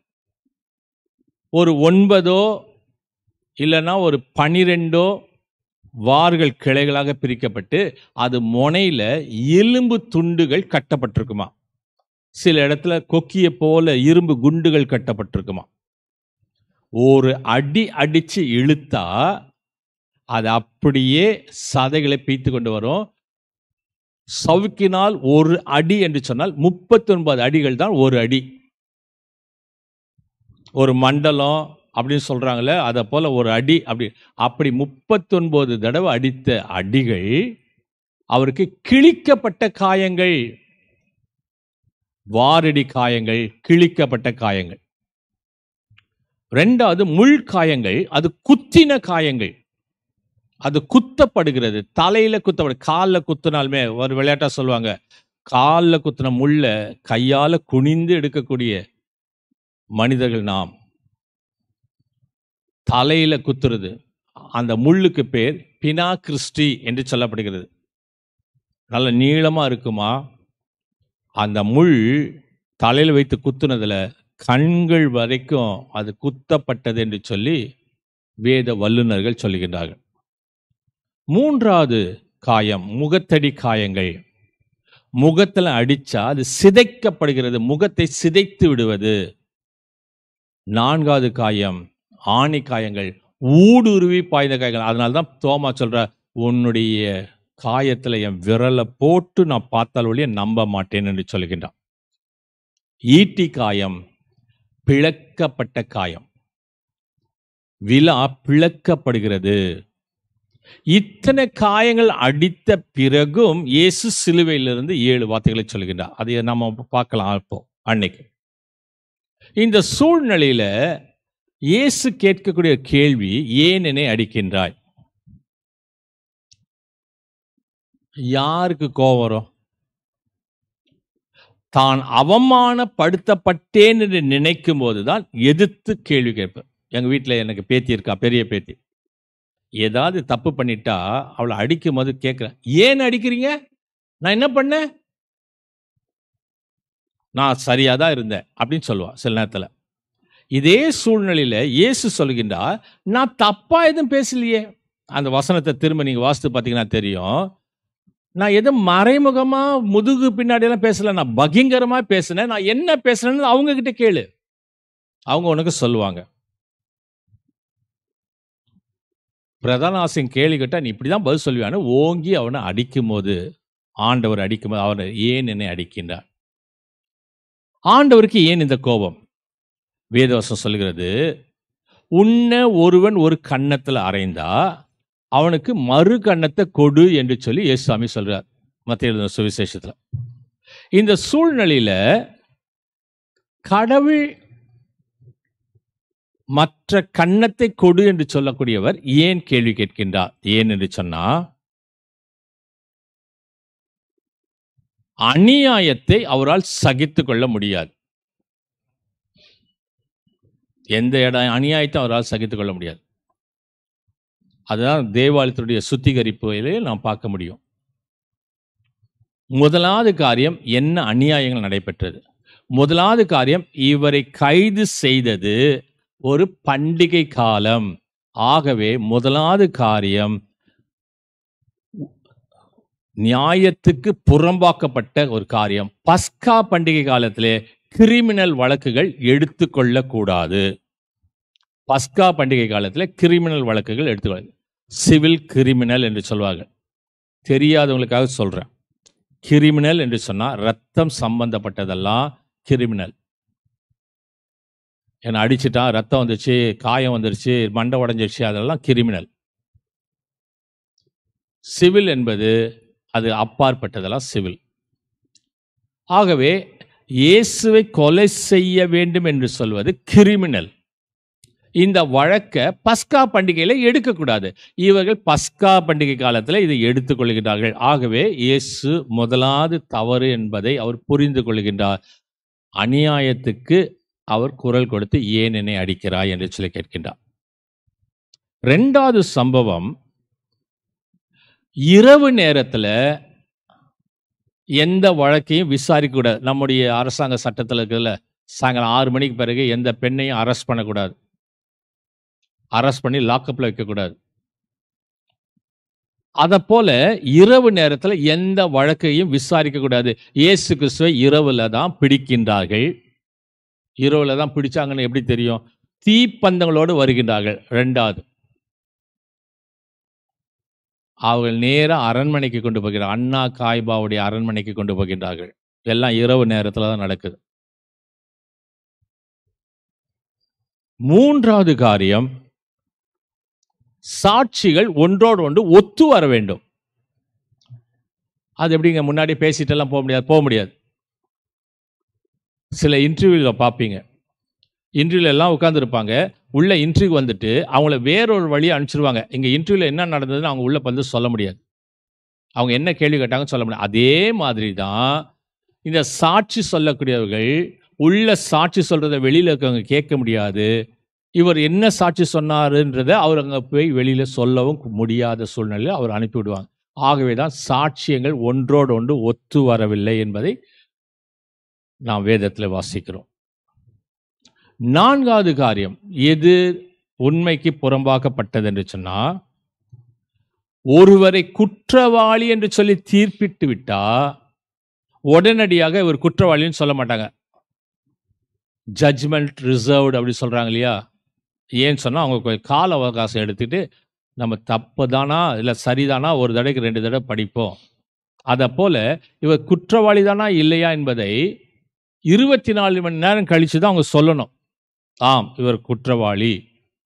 ஒரு ஒன்பதோ இல்லைன்னா ஒரு பனிரெண்டோ வார்கள் கிளைகளாக பிரிக்கப்பட்டு அது முனையில எலும்பு துண்டுகள் கட்டப்பட்டிருக்குமா சில இடத்துல கொக்கிய போல இரும்பு குண்டுகள் கட்டப்பட்டிருக்குமா ஒரு அடி அடிச்சு இழுத்தா அது அப்படியே சதைகளை பீத்து கொண்டு வரும் சவுக்கினால் ஒரு அடி என்று சொன்னால் முப்பத்தி ஒன்பது அடிகள் தான் ஒரு அடி ஒரு மண்டலம் அப்படின்னு சொல்றாங்களே அதை போல ஒரு அடி அப்படி அப்படி முப்பத்தொன்பது தடவை அடித்த அடிகள் அவருக்கு கிழிக்கப்பட்ட காயங்கள் வாரடி காயங்கள் கிழிக்கப்பட்ட காயங்கள் ரெண்டாவது முள் காயங்கள் அது குத்தின காயங்கள் அது குத்தப்படுகிறது தலையில குத்தப்படு காலில் குத்துனாலுமே ஒரு விளையாட்டா சொல்லுவாங்க காலில் குத்துன முள்ள கையால குனிந்து எடுக்கக்கூடிய மனிதர்கள் நாம் தலையில குத்துறது அந்த முள்ளுக்கு பேர் பினா கிறிஸ்டி என்று சொல்லப்படுகிறது நல்ல நீளமா இருக்குமா அந்த முள் தலையில் வைத்து குத்துனதுல கண்கள் வரைக்கும் அது குத்தப்பட்டது என்று சொல்லி வேத வல்லுநர்கள் சொல்லுகின்றார்கள் மூன்றாவது காயம் முகத்தடி காயங்கள் முகத்துல அடிச்சா அது சிதைக்கப்படுகிறது முகத்தை சிதைத்து விடுவது நான்காவது காயம் ஆணி காயங்கள் ஊடுருவி பாய்ந்த காயங்கள் அதனால தான் தோமா சொல்ற உன்னுடைய காயத்துல என் விரலை போட்டு நான் பார்த்தால் ஒழிய நம்ப மாட்டேன் என்று சொல்லுகின்றான் ஈட்டி காயம் பிளக்கப்பட்ட காயம் விழா பிளக்கப்படுகிறது இத்தனை காயங்கள் அடித்த பிறகும் இயேசு சிலுவையிலிருந்து ஏழு வார்த்தைகளை சொல்கின்றார் அதை நம்ம பார்க்கலாம் இப்போ அன்னைக்கு இந்த சூழ்நிலையில இயேசு கேட்கக்கூடிய கேள்வி ஏன் என்னை அடிக்கின்றாய் யாருக்கு கோபம் வரும் தான் அவமானப்படுத்தப்பட்டேன் என்று நினைக்கும் போதுதான் எதிர்த்து கேள்வி கேட்பேன் எங்க வீட்டில் எனக்கு பேத்தி இருக்கா பெரிய பேத்தி ஏதாவது தப்பு பண்ணிட்டா அவளை அடிக்கும் போது கேட்குறேன் ஏன் அடிக்கிறீங்க நான் என்ன பண்ணேன் நான் சரியாக தான் இருந்தேன் அப்படின்னு சொல்லுவான் சில நேரத்தில் இதே சூழ்நிலையில் இயேசு சொல்கின்றார் நான் தப்பாக எதுவும் பேசலையே அந்த வசனத்தை திரும்ப நீங்கள் வாசித்து பார்த்தீங்கன்னா தெரியும் நான் எதுவும் மறைமுகமாக முதுகு பின்னாடியெல்லாம் பேசல நான் பகிங்கரமாக பேசினேன் நான் என்ன பேசுனேன்னு அவங்க கிட்ட கேளு அவங்க உனக்கு சொல்லுவாங்க பிரதான ஆசிரியன் கேள்வி கேட்டா நீ இப்படி தான் பதில் சொல்லுவான்னு ஓங்கி அவனை அடிக்கும் போது ஆண்டவர் அடிக்கும் போது அவனை ஏன் என்னை அடிக்கின்றார் ஆண்டவருக்கு ஏன் இந்த கோபம் வேதவசம் சொல்கிறது உன்னை ஒருவன் ஒரு கன்னத்தில் அறைந்தா அவனுக்கு மறு கன்னத்தை கொடு என்று சொல்லி இயேசுசாமி சொல்றார் மத்திய சுவிசேஷத்தில் இந்த சூழ்நிலையில கடவுள் மற்ற கன்னத்தை கொடு என்று சொல்லக்கூடியவர் ஏன் கேள்வி கேட்கின்றார் ஏன் என்று சொன்னா அநியாயத்தை அவரால் சகித்துக் கொள்ள முடியாது எந்த இடம் அநியாயத்தை அவரால் சகித்துக் கொள்ள முடியாது அதுதான் தேவாலயத்தினுடைய சுத்திகரிப்பிலே நாம் பார்க்க முடியும் முதலாவது காரியம் என்ன அநியாயங்கள் நடைபெற்றது முதலாவது காரியம் இவரை கைது செய்தது ஒரு பண்டிகை காலம் ஆகவே முதலாவது காரியம் நியாயத்துக்கு புறம்பாக்கப்பட்ட ஒரு காரியம் பஸ்கா பண்டிகை காலத்திலே கிரிமினல் வழக்குகள் எடுத்துக்கொள்ளக்கூடாது பஸ்கா பண்டிகை காலத்தில் கிரிமினல் வழக்குகள் எடுத்துக்கொள்ள சிவில் கிரிமினல் என்று சொல்வார்கள் தெரியாதவங்களுக்காக சொல்கிறேன் கிரிமினல் என்று சொன்னால் ரத்தம் சம்பந்தப்பட்டதெல்லாம் கிரிமினல் என்னை அடிச்சிட்டான் ரத்தம் வந்துருச்சு காயம் வந்துருச்சு மண்டை உடஞ்சிருச்சு அதெல்லாம் கிரிமினல் சிவில் என்பது அது அப்பாற்பட்டதெல்லாம் சிவில் ஆகவே இயேசுவை கொலை செய்ய வேண்டும் என்று சொல்வது கிரிமினல் இந்த வழக்கை பஸ்கா பண்டிகையில எடுக்கக்கூடாது இவர்கள் பஸ்கா பண்டிகை காலத்தில் இதை எடுத்துக்கொள்கின்றார்கள் ஆகவே இயேசு முதலாவது தவறு என்பதை அவர் புரிந்து கொள்கின்றார் அநியாயத்துக்கு அவர் குரல் கொடுத்து ஏன் என்னை அடிக்கிறாய் என்று சொல்லி கேட்கின்றார் ரெண்டாவது சம்பவம் இரவு நேரத்தில் எந்த வழக்கையும் விசாரிக்க கூடாது நம்முடைய அரசாங்க சட்டத்தில் இருக்கிறதுல சாயங்காலம் ஆறு மணிக்கு பிறகு எந்த பெண்ணையும் அரெஸ்ட் பண்ணக்கூடாது அரெஸ்ட் பண்ணி லாக்கப்பில் வைக்கக்கூடாது அதை போல இரவு நேரத்தில் எந்த வழக்கையும் விசாரிக்க கூடாது இயேசு கிறிஸ்துவை இரவுல தான் பிடிக்கின்றார்கள் இரவுல தான் பிடிச்சாங்கன்னு எப்படி தெரியும் தீப்பந்தங்களோடு வருகின்றார்கள் ரெண்டாவது அவர்கள் நேராக அரண்மனைக்கு கொண்டு போகிறார் அண்ணா காய்பாவுடைய அரண்மனைக்கு கொண்டு போகின்றார்கள் எல்லாம் இரவு நேரத்தில் தான் நடக்குது மூன்றாவது காரியம் சாட்சிகள் ஒன்றோடு ஒன்று ஒத்து வர வேண்டும் அது எப்படிங்க முன்னாடி பேசிட்டெல்லாம் போக முடியாது போக முடியாது சில இன்டர்வியூவில் பார்ப்பீங்க இன்டர்வியூல எல்லாம் உட்காந்துருப்பாங்க உள்ள இன்டர்வியூ வந்துட்டு அவங்கள வேறொரு வழியை அனுப்பிச்சிருவாங்க இங்கே இன்டர்வியூவில் என்ன நடந்ததுன்னு அவங்க உள்ள வந்து சொல்ல முடியாது அவங்க என்ன கேள்வி கேட்டாங்கன்னு சொல்ல முடியாது அதே மாதிரி தான் இந்த சாட்சி சொல்லக்கூடியவர்கள் உள்ள சாட்சி சொல்றதை வெளியில இருக்கவங்க கேட்க முடியாது இவர் என்ன சாட்சி சொன்னாருன்றதை அவர் அங்கே போய் வெளியில சொல்லவும் முடியாத சூழ்நிலையில் அவர் அனுப்பிவிடுவாங்க ஆகவே தான் சாட்சியங்கள் ஒன்றோடு ஒன்று ஒத்து வரவில்லை என்பதை நாம் வேதத்தில் வாசிக்கிறோம் நான்காவது காரியம் எது உண்மைக்கு புறம்பாக்கப்பட்டது என்று சொன்னா ஒருவரை குற்றவாளி என்று சொல்லி தீர்ப்பிட்டு விட்டா உடனடியாக இவர் குற்றவாளின்னு சொல்ல மாட்டாங்க ஜட்ஜ்மெண்ட் ரிசர்வ்டு அப்படி சொல்றாங்க இல்லையா ஏன்னு சொன்னா அவங்க கொஞ்சம் கால அவகாசம் எடுத்துட்டு நம்ம தப்பு தானா இல்லை சரிதானா ஒரு தடவைக்கு ரெண்டு தடவை படிப்போம் அதை போல இவர் குற்றவாளி தானா இல்லையா என்பதை இருபத்தி நாலு மணி நேரம் கழிச்சு தான் அவங்க சொல்லணும் ஆம் இவர் குற்றவாளி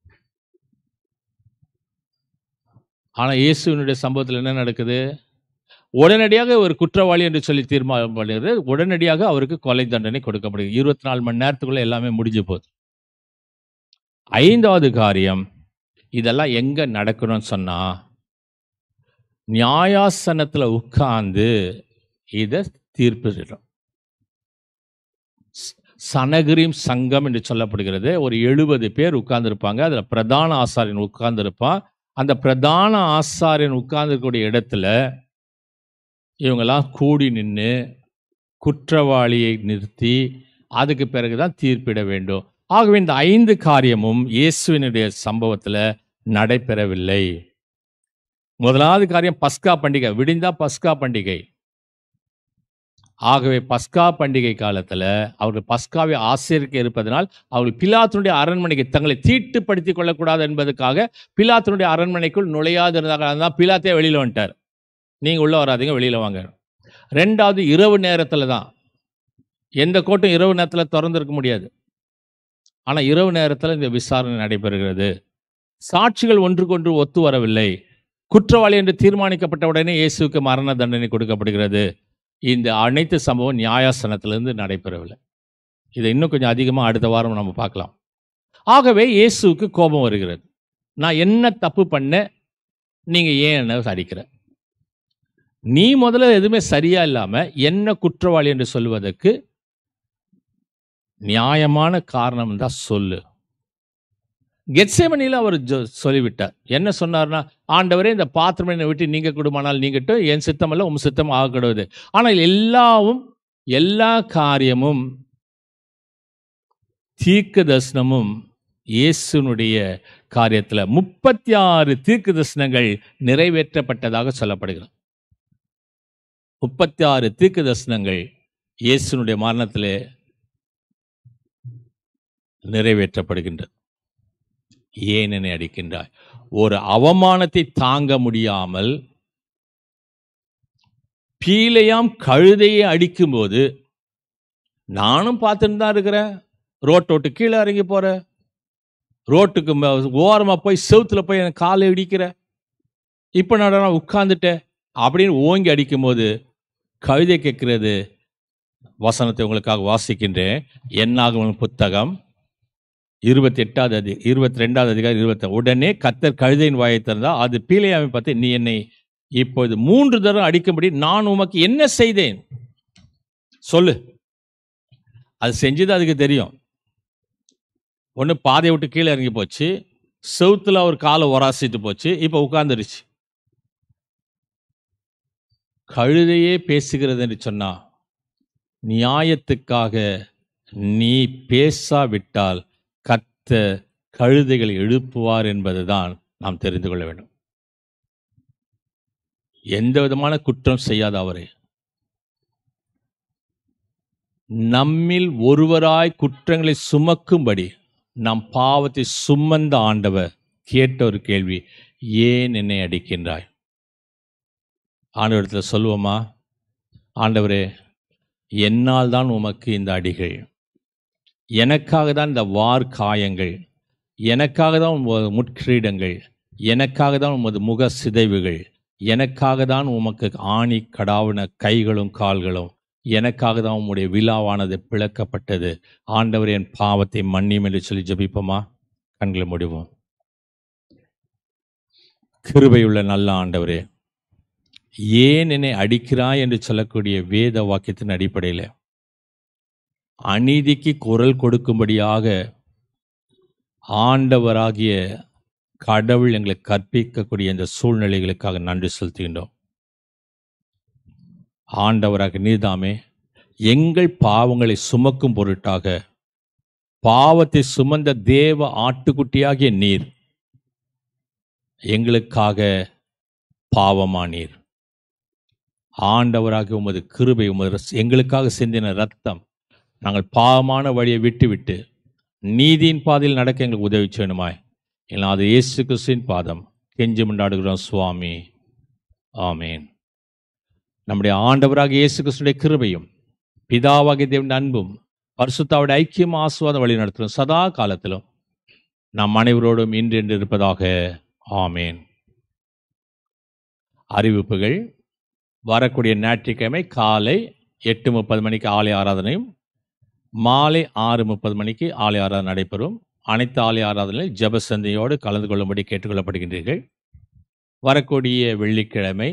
ஆனா இயேசுவினுடைய சம்பவத்தில் என்ன நடக்குது உடனடியாக ஒரு குற்றவாளி என்று சொல்லி தீர்மானம் பண்ணுறது உடனடியாக அவருக்கு கொலை தண்டனை கொடுக்கப்படுது இருபத்தி நாலு மணி நேரத்துக்குள்ள எல்லாமே முடிஞ்சு போகுது ஐந்தாவது காரியம் இதெல்லாம் எங்க நடக்கணும்னு சொன்னா நியாயாசனத்துல உட்கார்ந்து இதை தீர்ப்பிடும் சனகிரிம் சங்கம் என்று சொல்லப்படுகிறது ஒரு எழுபது பேர் உட்கார்ந்துருப்பாங்க அதுல பிரதான ஆசாரியன் உட்கார்ந்துருப்பான் அந்த பிரதான ஆசாரியன் உட்கார்ந்துருக்கக்கூடிய இடத்துல இவங்கெல்லாம் கூடி நின்று குற்றவாளியை நிறுத்தி அதுக்கு பிறகுதான் தீர்ப்பிட வேண்டும் ஆகவே இந்த ஐந்து காரியமும் இயேசுவினுடைய சம்பவத்தில் நடைபெறவில்லை முதலாவது காரியம் பஸ்கா பண்டிகை விடிந்தா பஸ்கா பண்டிகை ஆகவே பஸ்கா பண்டிகை காலத்தில் அவர்கள் பஸ்காவை ஆசிரியக்க இருப்பதனால் அவர்கள் பிலாத்தினுடைய அரண்மனைக்கு தங்களை தீட்டுப்படுத்திக் கொள்ளக்கூடாது என்பதற்காக பிலாத்தினுடைய அரண்மனைக்குள் நுழையாது இருந்தாங்க தான் பிலாத்தே வெளியில் வந்துட்டார் நீங்கள் உள்ளே வராதீங்க வெளியில் வாங்க ரெண்டாவது இரவு நேரத்தில் தான் எந்த கோட்டும் இரவு நேரத்தில் திறந்திருக்க முடியாது ஆனால் இரவு நேரத்தில் இந்த விசாரணை நடைபெறுகிறது சாட்சிகள் ஒன்றுக்கொன்று ஒத்து வரவில்லை குற்றவாளி என்று தீர்மானிக்கப்பட்ட உடனே இயேசுவுக்கு மரண தண்டனை கொடுக்கப்படுகிறது இந்த அனைத்து சம்பவம் நியாயாசனத்திலிருந்து நடைபெறவில்லை இதை இன்னும் கொஞ்சம் அதிகமாக அடுத்த வாரம் நம்ம பார்க்கலாம் ஆகவே இயேசுவுக்கு கோபம் வருகிறது நான் என்ன தப்பு பண்ண நீங்கள் ஏன் என்ன அடிக்கிற நீ முதல்ல எதுவுமே சரியா இல்லாம என்ன குற்றவாளி என்று சொல்வதற்கு நியாயமான காரணம் தான் சொல்லு கெட்சேமனியில் அவர் ஜொ- சொல்லிவிட்டார் என்ன சொன்னார்னா ஆண்டவரே இந்த பாத்திரம் என்னை விட்டு நீங்க கொடுமானால் நீங்கட்டும் என் சித்தமல்ல உம் சித்தம் ஆகக்கூடாது ஆனால் எல்லாவும் எல்லா காரியமும் தீர்க்க தரிசனமும் இயேசுனுடைய காரியத்தில் முப்பத்தி ஆறு தீர்க்க தரிசனங்கள் நிறைவேற்றப்பட்டதாக சொல்லப்படுகிறது முப்பத்தி ஆறு தீர்க்க தரிசனங்கள் இயேசுனுடைய மரணத்திலே நிறைவேற்றப்படுகின்றது ஏன் என்னை அடிக்கின்றாய் ஒரு அவமானத்தை தாங்க முடியாமல் பீலையாம் கழுதையை அடிக்கும்போது நானும் பார்த்துட்டு தான் இருக்கிறேன் ரோட்டை விட்டு கீழே இறங்கி போற ரோட்டுக்கு ம- ஓரமா போய் செவுத்துல போய் எனக்கு காலை இடிக்கிற இப்போ நான் உட்கார்ந்துட்டேன் அப்படின்னு ஓங்கி அடிக்கும்போது கழுதை கேட்கிறது வசனத்தை உங்களுக்காக வாசிக்கின்றேன் என்னாகும் புத்தகம் இருபத்தி எட்டாவது அதி இருபத்தி ரெண்டாவது அதிகாரம் இருபத்தி உடனே கத்தர் கழுதையின் வாயை திறந்தா அது பீலையாமை பார்த்து நீ என்னை இப்பொழுது மூன்று தரம் அடிக்கும்படி நான் உமக்கு என்ன செய்தேன் சொல்லு அது செஞ்சது அதுக்கு தெரியும் ஒன்று பாதையை விட்டு கீழே இறங்கி போச்சு செவுத்துல ஒரு காலை உராசிட்டு போச்சு இப்போ உட்கார்ந்துருச்சு கழுதையே பேசுகிறது என்று சொன்னா நியாயத்துக்காக நீ பேசாவிட்டால் கத்த கழுதைகளை எழுப்புவார் என்பதுதான் நாம் தெரிந்து கொள்ள வேண்டும் எந்த விதமான குற்றம் செய்யாத அவரே நம்மில் ஒருவராய் குற்றங்களை சுமக்கும்படி நம் பாவத்தை சுமந்த ஆண்டவர் கேட்ட ஒரு கேள்வி ஏன் என்னை அடிக்கின்றாய் ஆண்டவரத்தில் சொல்லுவோமா ஆண்டவரே என்னால் தான் உமக்கு இந்த அடிகள் எனக்காக தான் இந்த வார் காயங்கள் எனக்காக தான் உமது முட்கிரீடங்கள் எனக்காக தான் உமது முக சிதைவுகள் எனக்காக தான் உமக்கு ஆணி கடாவின கைகளும் கால்களும் எனக்காக தான் உம்முடைய விழாவானது பிளக்கப்பட்டது ஆண்டவர் என் பாவத்தை மன்னியும் என்று சொல்லி ஜெபிப்போமா கண்களை முடிவோம் கிருபையுள்ள நல்ல ஆண்டவரே ஏன் என்னை அடிக்கிறாய் என்று சொல்லக்கூடிய வேத வாக்கியத்தின் அடிப்படையில் அநீதிக்கு குரல் கொடுக்கும்படியாக ஆண்டவராகிய கடவுள் எங்களுக்கு கற்பிக்கக்கூடிய இந்த சூழ்நிலைகளுக்காக நன்றி செலுத்துகின்றோம் ஆண்டவராக நீதாமே எங்கள் பாவங்களை சுமக்கும் பொருட்டாக பாவத்தை சுமந்த தேவ ஆட்டுக்குட்டியாகிய நீர் எங்களுக்காக பாவமானீர் ஆண்டவராக உமது கிருபை உமது ரஸ்- எங்களுக்காக சிந்தின ரத்தம் நாங்கள் பாவமான வழியை விட்டுவிட்டு நீதியின் பாதையில் நடக்க எங்களுக்கு உதவி செய்யணுமாய் இல்லை அது இயேசு கிறிஸ்துவின் பாதம் கெஞ்சி முண்டாடுகிறோம் சுவாமி ஆமேன் நம்முடைய ஆண்டவராக இயேசு கிறிஸ்துடைய கிருபையும் பிதாவாகிய தேவன் அன்பும் பரிசுத்தாவுடைய ஐக்கியம் ஆசுவாதம் வழி நடத்தும் சதா காலத்திலும் நாம் அனைவரோடும் இன்று இருப்பதாக ஆமேன் அறிவிப்புகள் வரக்கூடிய ஞாயிற்றுக்கிழமை காலை எட்டு முப்பது மணிக்கு ஆலய ஆராதனையும் மாலை ஆறு முப்பது மணிக்கு ஆலய ஆராதனை நடைபெறும் அனைத்து ஆலய ஆராதனையில் ஜெபசந்தையோடு கலந்து கொள்ளும்படி கேட்டுக்கொள்ளப்படுகின்றீர்கள் வரக்கூடிய வெள்ளிக்கிழமை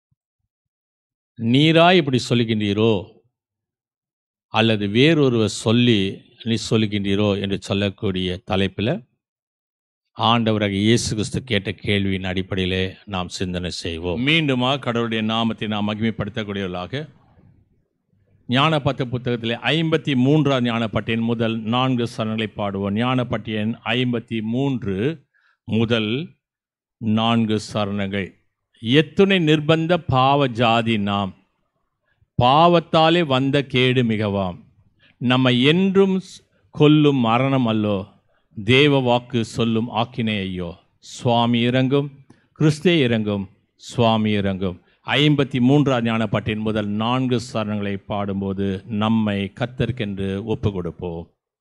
நீராய் இப்படி சொல்லுகின்றீரோ அல்லது வேறொருவர் சொல்லி நீ சொல்லுகின்றீரோ என்று சொல்லக்கூடிய தலைப்பில் ஆண்டவராக இயேசு கிறிஸ்து கேட்ட கேள்வியின் அடிப்படையிலே நாம் சிந்தனை செய்வோம் மீண்டுமா கடவுளுடைய நாமத்தை நாம் மகிமைப்படுத்தக்கூடியவர்களாக ஞானப்பத்து புத்தகத்திலே ஐம்பத்தி மூன்றாம் ஞானப்பட்டியின் முதல் நான்கு சரணங்களை பாடுவோம் ஞானப்பட்டியன் ஐம்பத்தி மூன்று முதல் நான்கு சரணங்கள் எத்துணை நிர்பந்த பாவ ஜாதி நாம் பாவத்தாலே வந்த கேடு மிகவாம் நம்மை என்றும் ஸ்- கொல்லும் மரணம் அல்லோ தேவ வாக்கு சொல்லும் ஆக்கினை ஐயோ சுவாமி இறங்கும் கிறிஸ்தே இறங்கும் சுவாமி இறங்கும் ஐம்பத்தி மூன்றாம் ஞானப்பாட்டின் முதல் நான்கு சரணங்களை பாடும்போது நம்மை கத்தற்கென்று ஒப்பு கொடுப்போம்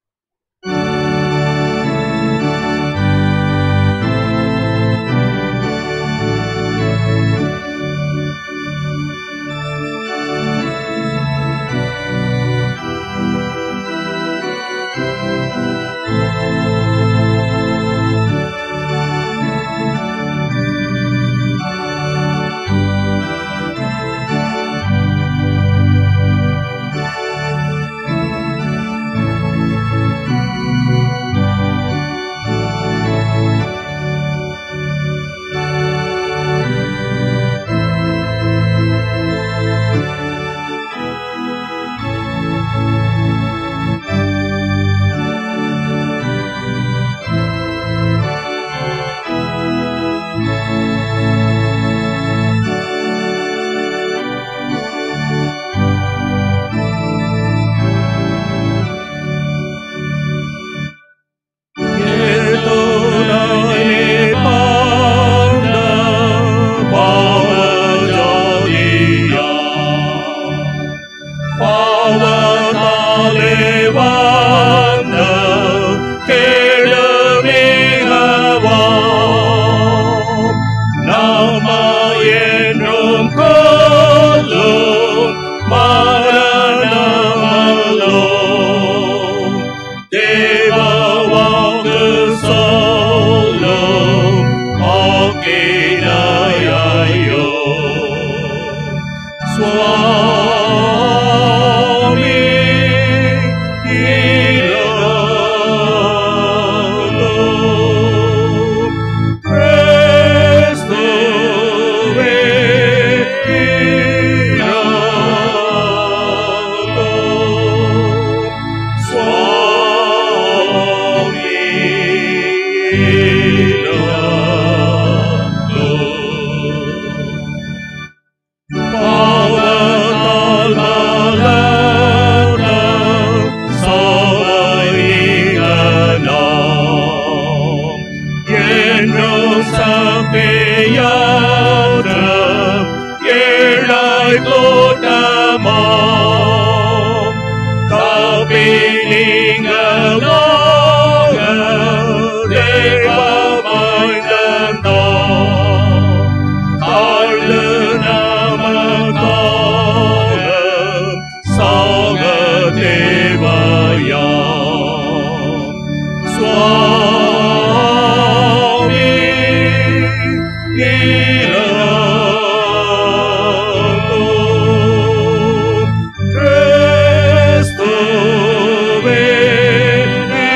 தேவவாக்கு சொல்லும் ஆக்கினையையோ சுவாமி இறங்கும். கிறிஸ்துவே இறங்கும். சுவாமி இறங்கும். பாவத்தால் மலர்ந்த சபையினாம் என்றும் சபையாற்ற ஏழாய் கூட்டமாம் தபி நீங்களாக தேவமாய் நடந்தோம். தாழ்ந்து நமக்காக சாக தேவாயாம். சுவாமி இறங்கும். கிறிஸ்துவே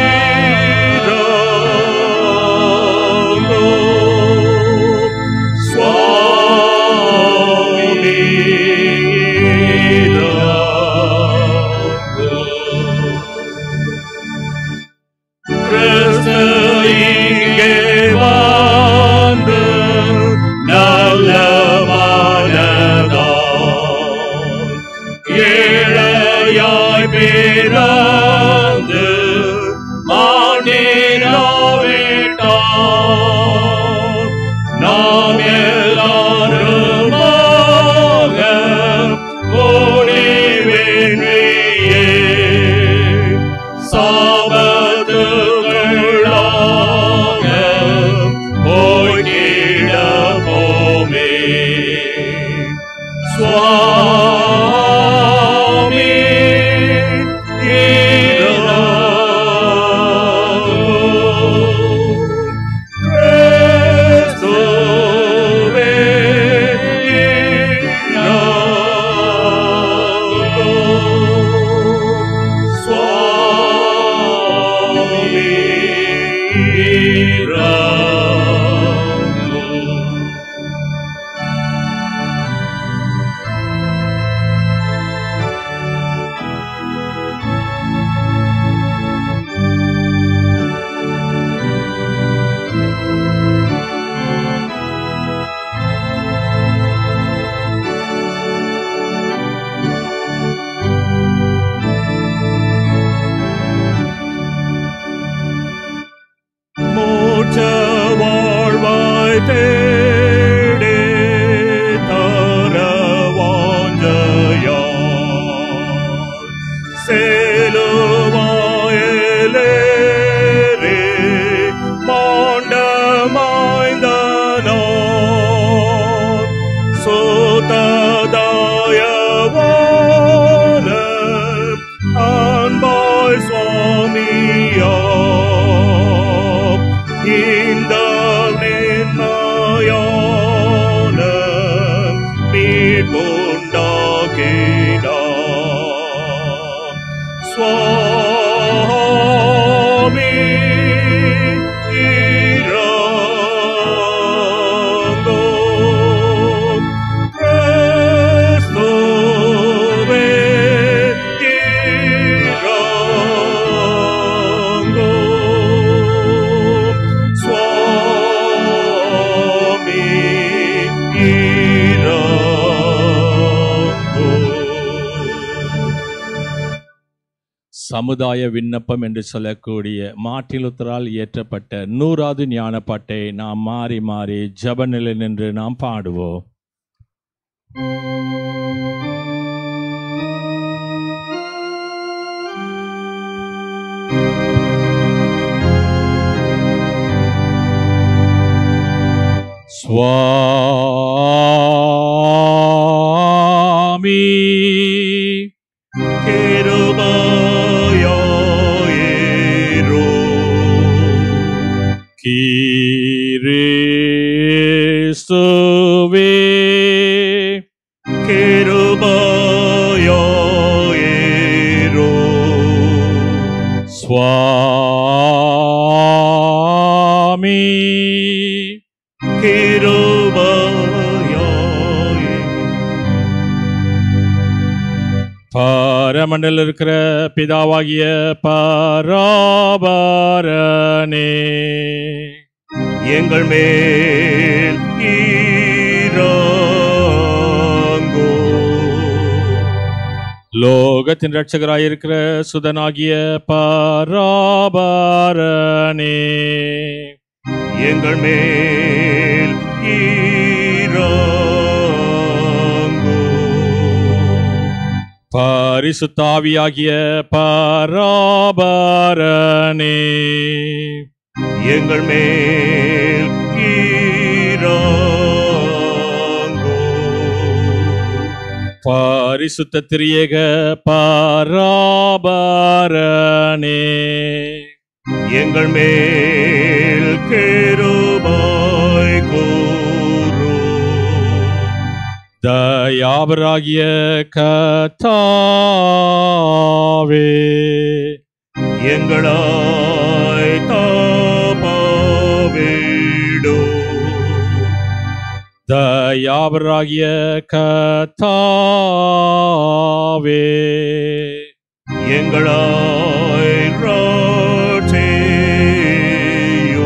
அன்பாய் சுவாமியா இந்த நிர்ணயான மீட்புண்டாக்கினார் சுவாமி இறங்கும் கிறிஸ்துவே இறங்கும் சுவாமி இறங்கும் சமுதாய விண்ணப்பம் என்று சொல்லக்கூடிய மாட்டிலுத்தரால் இயற்றப்பட்ட நூறாவது ஞானப்பாட்டை நாம் மாறி மாறி ஜப நிலை நின்று நாம் பாடுவோம் சுவாமி கிருபையாயிரோ கிறிஸ்துவே கிருபையாயிரோ சுவாமி கிருபையாயிரோ பரமண்டல இருக்கிற பிதாவாகிய பராபரனே எங்கள் மேல் ஈராங்கோ லோகத்தின் ரட்சகராயிருக்கிற சுதனாகிய பராபரனே எங்கள் மேல் ஈராங்கோ பரிசுத்தாவியாகிய பராபரனே எங்கள் மேல் ஈராங்கோ பரிசுத்த திரியேக பராபரனே எங்கள் மேல் கேருபாய் கூறு தயாபராகிய கத்தாவே எங்களாய் தாபாவிடோ தயாபராகிய கத்தாவே எங்களாய் ராட்சேயோ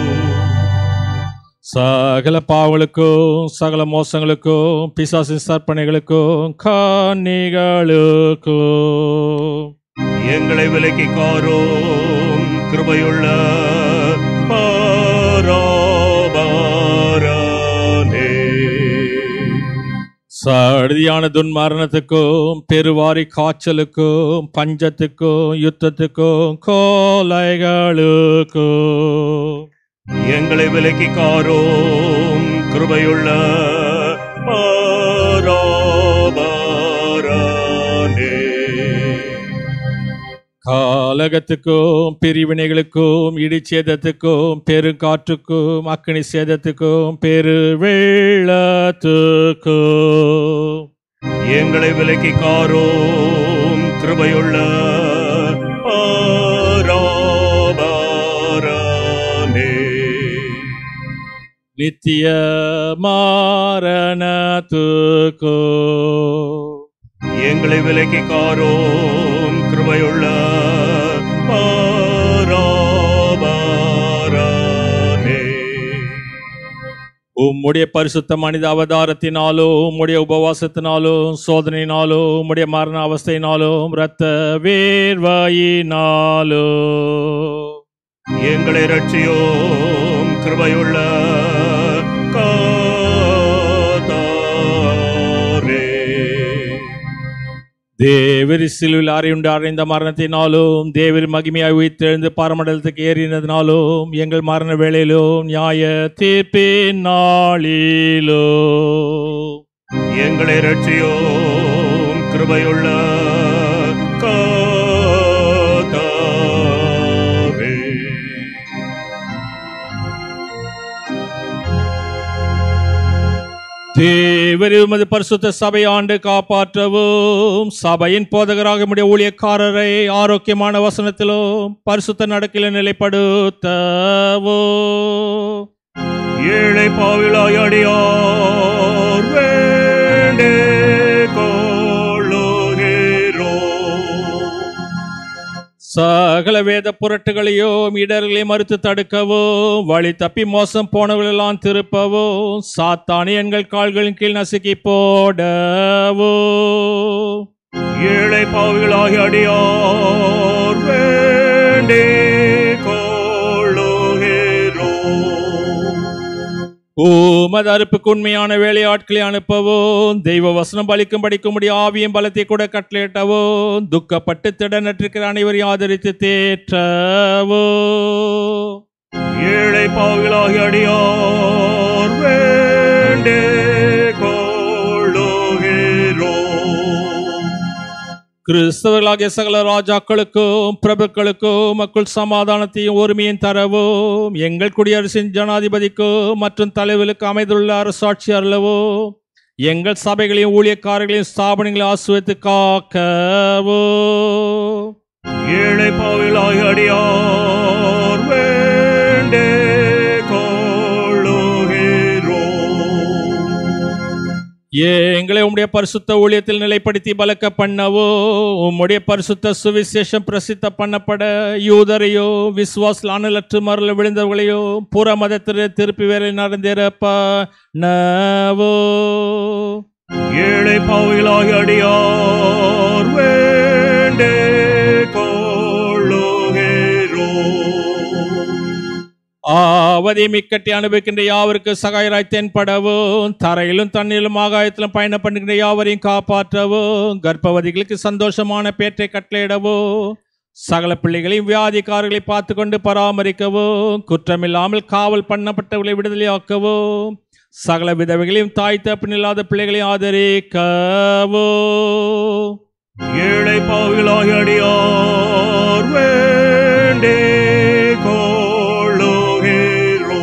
சகல பாவங்களுக்கும் சகல மோசங்களுக்கும் பிசாசின் சற்பனைகளுக்கும் கண்ணிகளுக்கும் எங்களை விலக்கி காரோம் கிருபையுள்ள பாராபாரனே சடுதியான துன்மரணத்துக்கும் பெருவாரி காய்ச்சலுக்கும் பஞ்சத்துக்கும் யுத்தத்துக்கும் கோலைகளுக்கும் எங்களை விலக்கி காரோம் கிருபையுள்ள பாராபாரனே காலகத்துக்கும் பிரிவினைகளுக்கும் இடிச்சேதத்துக்கும் பெருங்காற்றுக்கும் அக்கினி சேதத்துக்கும் பெரு வெள்ளத்துக்கும் எங்களை விலக்கி காரோம் கிருபையுள்ள பாராபாரனே நித்திய மாரணத்துக்கும் எங்களை விலக்கி காரோம் கிருபையுள்ள பாராபாரனே உம்முடைய பரிசுத்த மனித அவதாரத்தினாலும் உம்முடைய உபவாசத்தினாலும் சோதனையினாலும் உம்முடைய மரண அவஸ்தையினாலும் இரத்த வேர்வாயினாலும் எங்களை ரட்சியோம் கிருபையுள்ள காதாரே தேவரி சிலுவில் அறியுண்டு அடைந்த மரணத்தினாலும் தேவரி மகிமையாய் உயிர்த்தெழுந்து பரமண்டலத்துக்கு ஏறினதினாலும் எங்கள் மரண வேளையிலும் நியாய தீர்ப்பின் நாளிலோ எங்களை ரட்சியோம் கிருபையுள்ள காதாரே தேவர் உமது பரிசுத்த சபை ஆண்டு காப்பாற்றவும் சபையின் போதகராக முடிய ஊழியக்காரரை ஆரோக்கியமான வசனத்திலும் பரிசுத்த நடக்கில நிலைப்படுத்தவோ ஏழை பாவிலாய் அடியார் வேண்டே கொள்ளுகிறோ சகல வேத புரட்டுகளையும் இடர்களையும் மறுத்து தடுக்கவும் வழி தப்பி மோசம் போனவர்களெல்லாம் திருப்பவும் சாத்தானி எங்கள் கால்களின் கீழ் நசுக்கி போடவோ ஏழை பாவிகளாகி அடியார் வேண்டே கொள்ளுகிறோ உமது அறுப்புக்கு உண்மையான வேலையாட்களை அனுப்பவும் தெய்வ வசனம் பலிக்கும் படிக்கும்படி ஆவியும் பலத்தை கூட கட்டளையிட்டவோ துக்கப்பட்டு திடனற்றிருக்கிற அனைவரையும் ஆதரித்து தேற்றவோ ஏழை பாவிகளாகி அடியார் வேண்டே கொள்ளுகிறோ கிறிஸ்தவர்களாகிய சகல ராஜாக்களுக்கும் பிரபுக்களுக்கும் மக்கள் சமாதானத்தையும் ஒருமையும் தரவும் எங்கள் குடியரசின் ஜனாதிபதிக்கும் மற்றும் தலைவர்களுக்கு அமைந்துள்ள அரசாட்சி அருளவோ எங்கள் சபைகளையும் ஊழியக்காரர்களையும் ஸ்தாபனங்களையும் ஆசுவத்து காக்கவோ ஏழை பாவிலாய் அடியார் வேண்டே கொள்ளுகிறோ எங்களை உம்முடைய பரிசுத்த ஊழியத்தில் நிலைப்படுத்தி பலக்க பண்ணவோ உம்முடைய பரிசுத்த சுவிசேஷம் பிரசித்த பண்ணப்பட யூதரையோ விசுவாசல் அனலற்று மரல விழுந்தவர்களையோ புற மதத்திலே திருப்பி வேலை நடந்திருப்ப நவோ ஏழை பாவிலாய் அடியார் வேண்டே கொள்ளுகிறோ ஆவதை மிக்கட்டி அனுபவிக்கின்ற யாவருக்கு சகாயராய் தென்படவும் தரையிலும் தண்ணீரிலும் ஆகாயத்திலும் பயணம் பண்ணுகின்ற யாவரையும் காப்பாற்றவும் கர்ப்பவதிகளுக்கு சந்தோஷமான பேற்றை கட்டளையிடவோ சகல பிள்ளைகளையும் வியாதிக்காரர்களை பார்த்து கொண்டு பராமரிக்கவோ குற்றமில்லாமல் காவல் பண்ணப்பட்டவர்களை விடுதலையாக்கவோ சகல விதவைகளையும் தாய் தப்பின் இல்லாத பிள்ளைகளையும் ஆதரிக்கவோ ஏழை பாவிலாய் அடியார் வேண்டே கொள்ளுகிறோ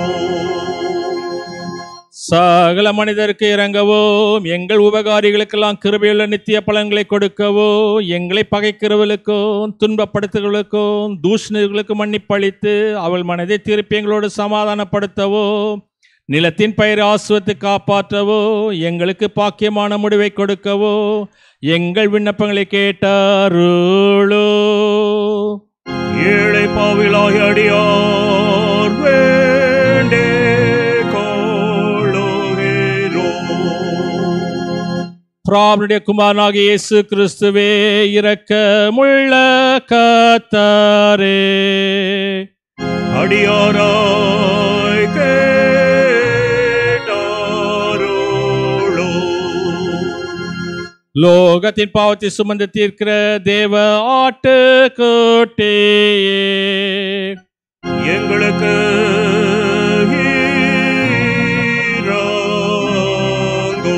சகல மனிதருக்கு இறங்கவும் எங்கள் உபகாரிகளுக்கெல்லாம் கிருபையுள்ள நித்திய பலன்களை கொடுக்கவோ எங்களை பகைக்கிறவர்களுக்கும் துன்பப்படுத்துகளுக்கும் தூஷணர்களுக்கும் மன்னிப்பளித்து அவள் மனதை திருப்பி எங்களோடு சமாதானப்படுத்தவோ நிலத்தின் பயிர் ஆசுவத்தை காப்பாற்றவோ எங்களுக்கு பாக்கியமான முடிவை கொடுக்கவோ எங்கள் விண்ணப்பங்களை கேட்டாருளோ ஏழை பாவிலாய் அடியார் வேண்டே கொள்ளுகிறோ பிராபனுடைய குமாரனாகிய இயேசு கிறிஸ்துவே இரக்கமுள்ள கத்தாரே அடியாராய் கேட்டாரோளோ லோகத்தின் பாவத்தை சுமந்து தீர்க்கிற தேவ ஆட்டு கோட்டையே எங்களுக்கு ஈராங்கோ.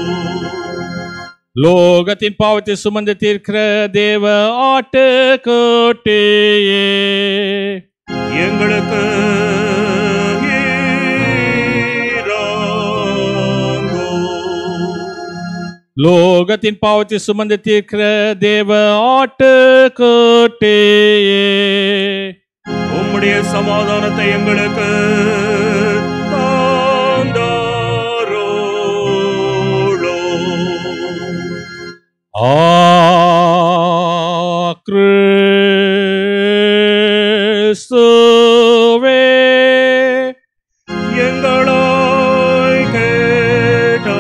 லோகத்தின் பாவத்தை சுமந்து தீர்க்கிற தேவ ஆட்டு கோட்டையே எங்களுக்கு ஈராங்கோ. லோகத்தின் பாவத்தை சுமந்து தீர்க்கிற தேவ ஆட்டு கோட்டையே உம்முடைய சமாதானத்தை எங்களுக்கு தாந்தாரோளோ. ஆ கிறிஸ்துவே எங்களாய் கேட்டாரோளோ.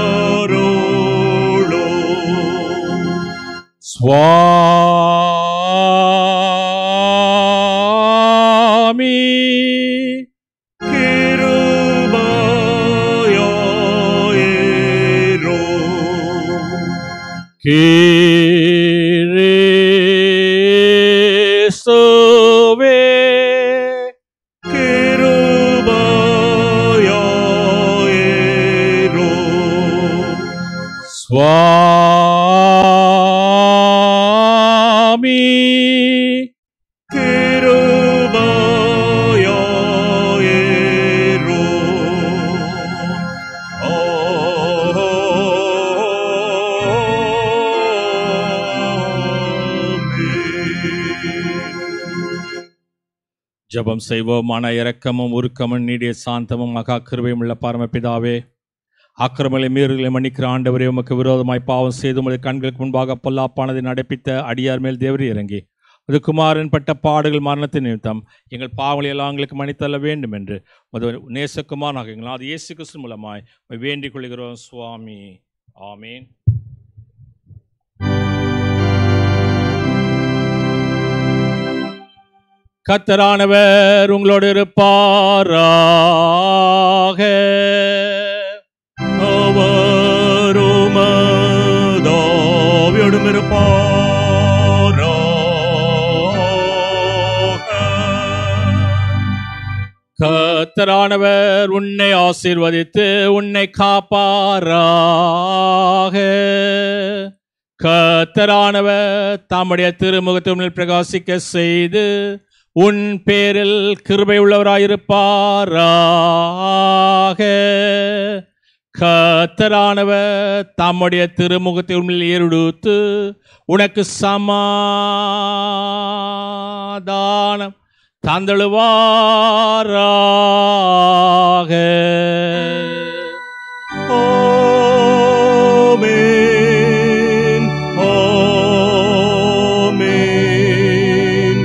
சுவாமி கிருபையாயிரோ. கிறிஸ்துவே கிருபையாயிரோ. சுவாமி கிருபையாயிரோ. ஆமென். ஜெபம் செய்வோம் மன இரக்கமும் உருக்கமும் நீடிய சாந்தமும் மகா கிருபையும் உள்ள பரமபிதாவே அக்கிரமலை மீறுகளை மன்னிக்கிற ஆண்டவரே உமக்கு விரோதமாய் பாவம் செய்து உமது கண்களுக்கு முன்பாக பொல்லாப்பானதை நடப்பித்த அடியார் மேல் தேவரி இறங்கி உமது குமாரன் பட்ட பாடுகள் மரணத்தின் நிமித்தம் எங்கள் பாவங்களை எல்லாம் எங்களுக்கு மன்னித்தள்ள வேண்டும் என்று உமது நேசகுமார் நாங்கள் அது இயேசு கிறிஸ்து மூலமாய் உம்மை வேண்டிக் கொள்கிறோம் சுவாமி ஆமீன் கத்தரானவர் உங்களோடு இருப்பாராக அவரும் தாவியோடும் இருப்பாராக கத்தரானவர் உன்னை ஆசீர்வதித்து உன்னை காப்பாராக கத்தரானவர் தம்முடைய திருமுகத்தின் பிரகாசிக்க செய்து உன் பேரில் கிருபை உள்ளவராயிருப்பாராக கத்தரானவர் தம்முடைய திருமுகத்தை உண்மையில் ஏறுடுத்து உனக்கு சமாதானம் தந்தழுவாராக ஆமென் ஆமென்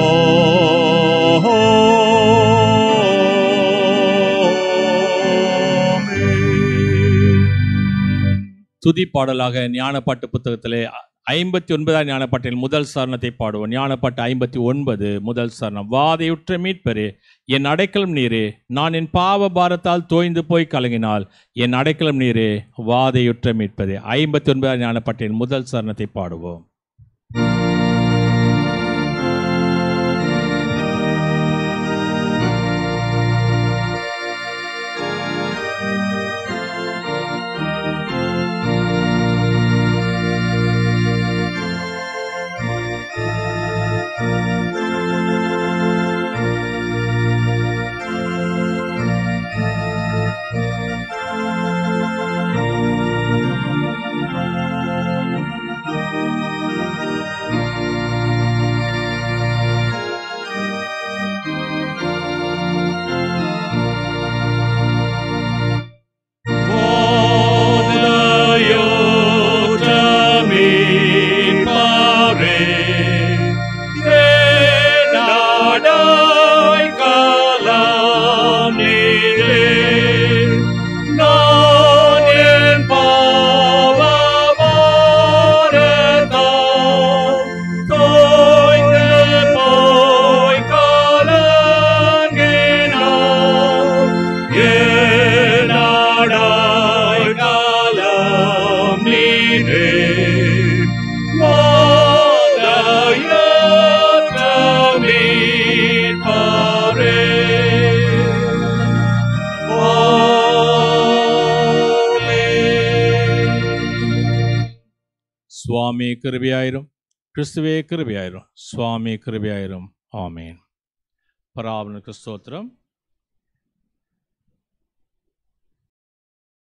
ஆமென் துதி பாடலாக ஞானப்பாட்டு புத்தகத்திலே ஐம்பத்தி ஒன்பதாம் ஞானப்பாட்டில் முதல் சரணத்தை பாடுவோம் ஞானப்பாட்டு ஐம்பத்தி ஒன்பது முதல் சரணம் வாதையுற்ற மீட்பரே என் அடைக்கலம் நீரே நான் என் பாவ பாரத்தால் தோய்ந்து போய் கலங்கினால் என் அடைக்கலம் நீரே வாதையுற்ற மீட்பதே ஐம்பத்தி ஒன்பதாம் ஞானப்பாட்டின் முதல் சரணத்தை பாடுவோம் ஏனாடாய் காலம் நீரே சுவாமி கிருபியாயிரும் கிறிஸ்துவே கிருபியாயிரும் சுவாமி கிருபியாயிரும் ஆமேன் பராவனுக்கு ஸ்தோத்திரம்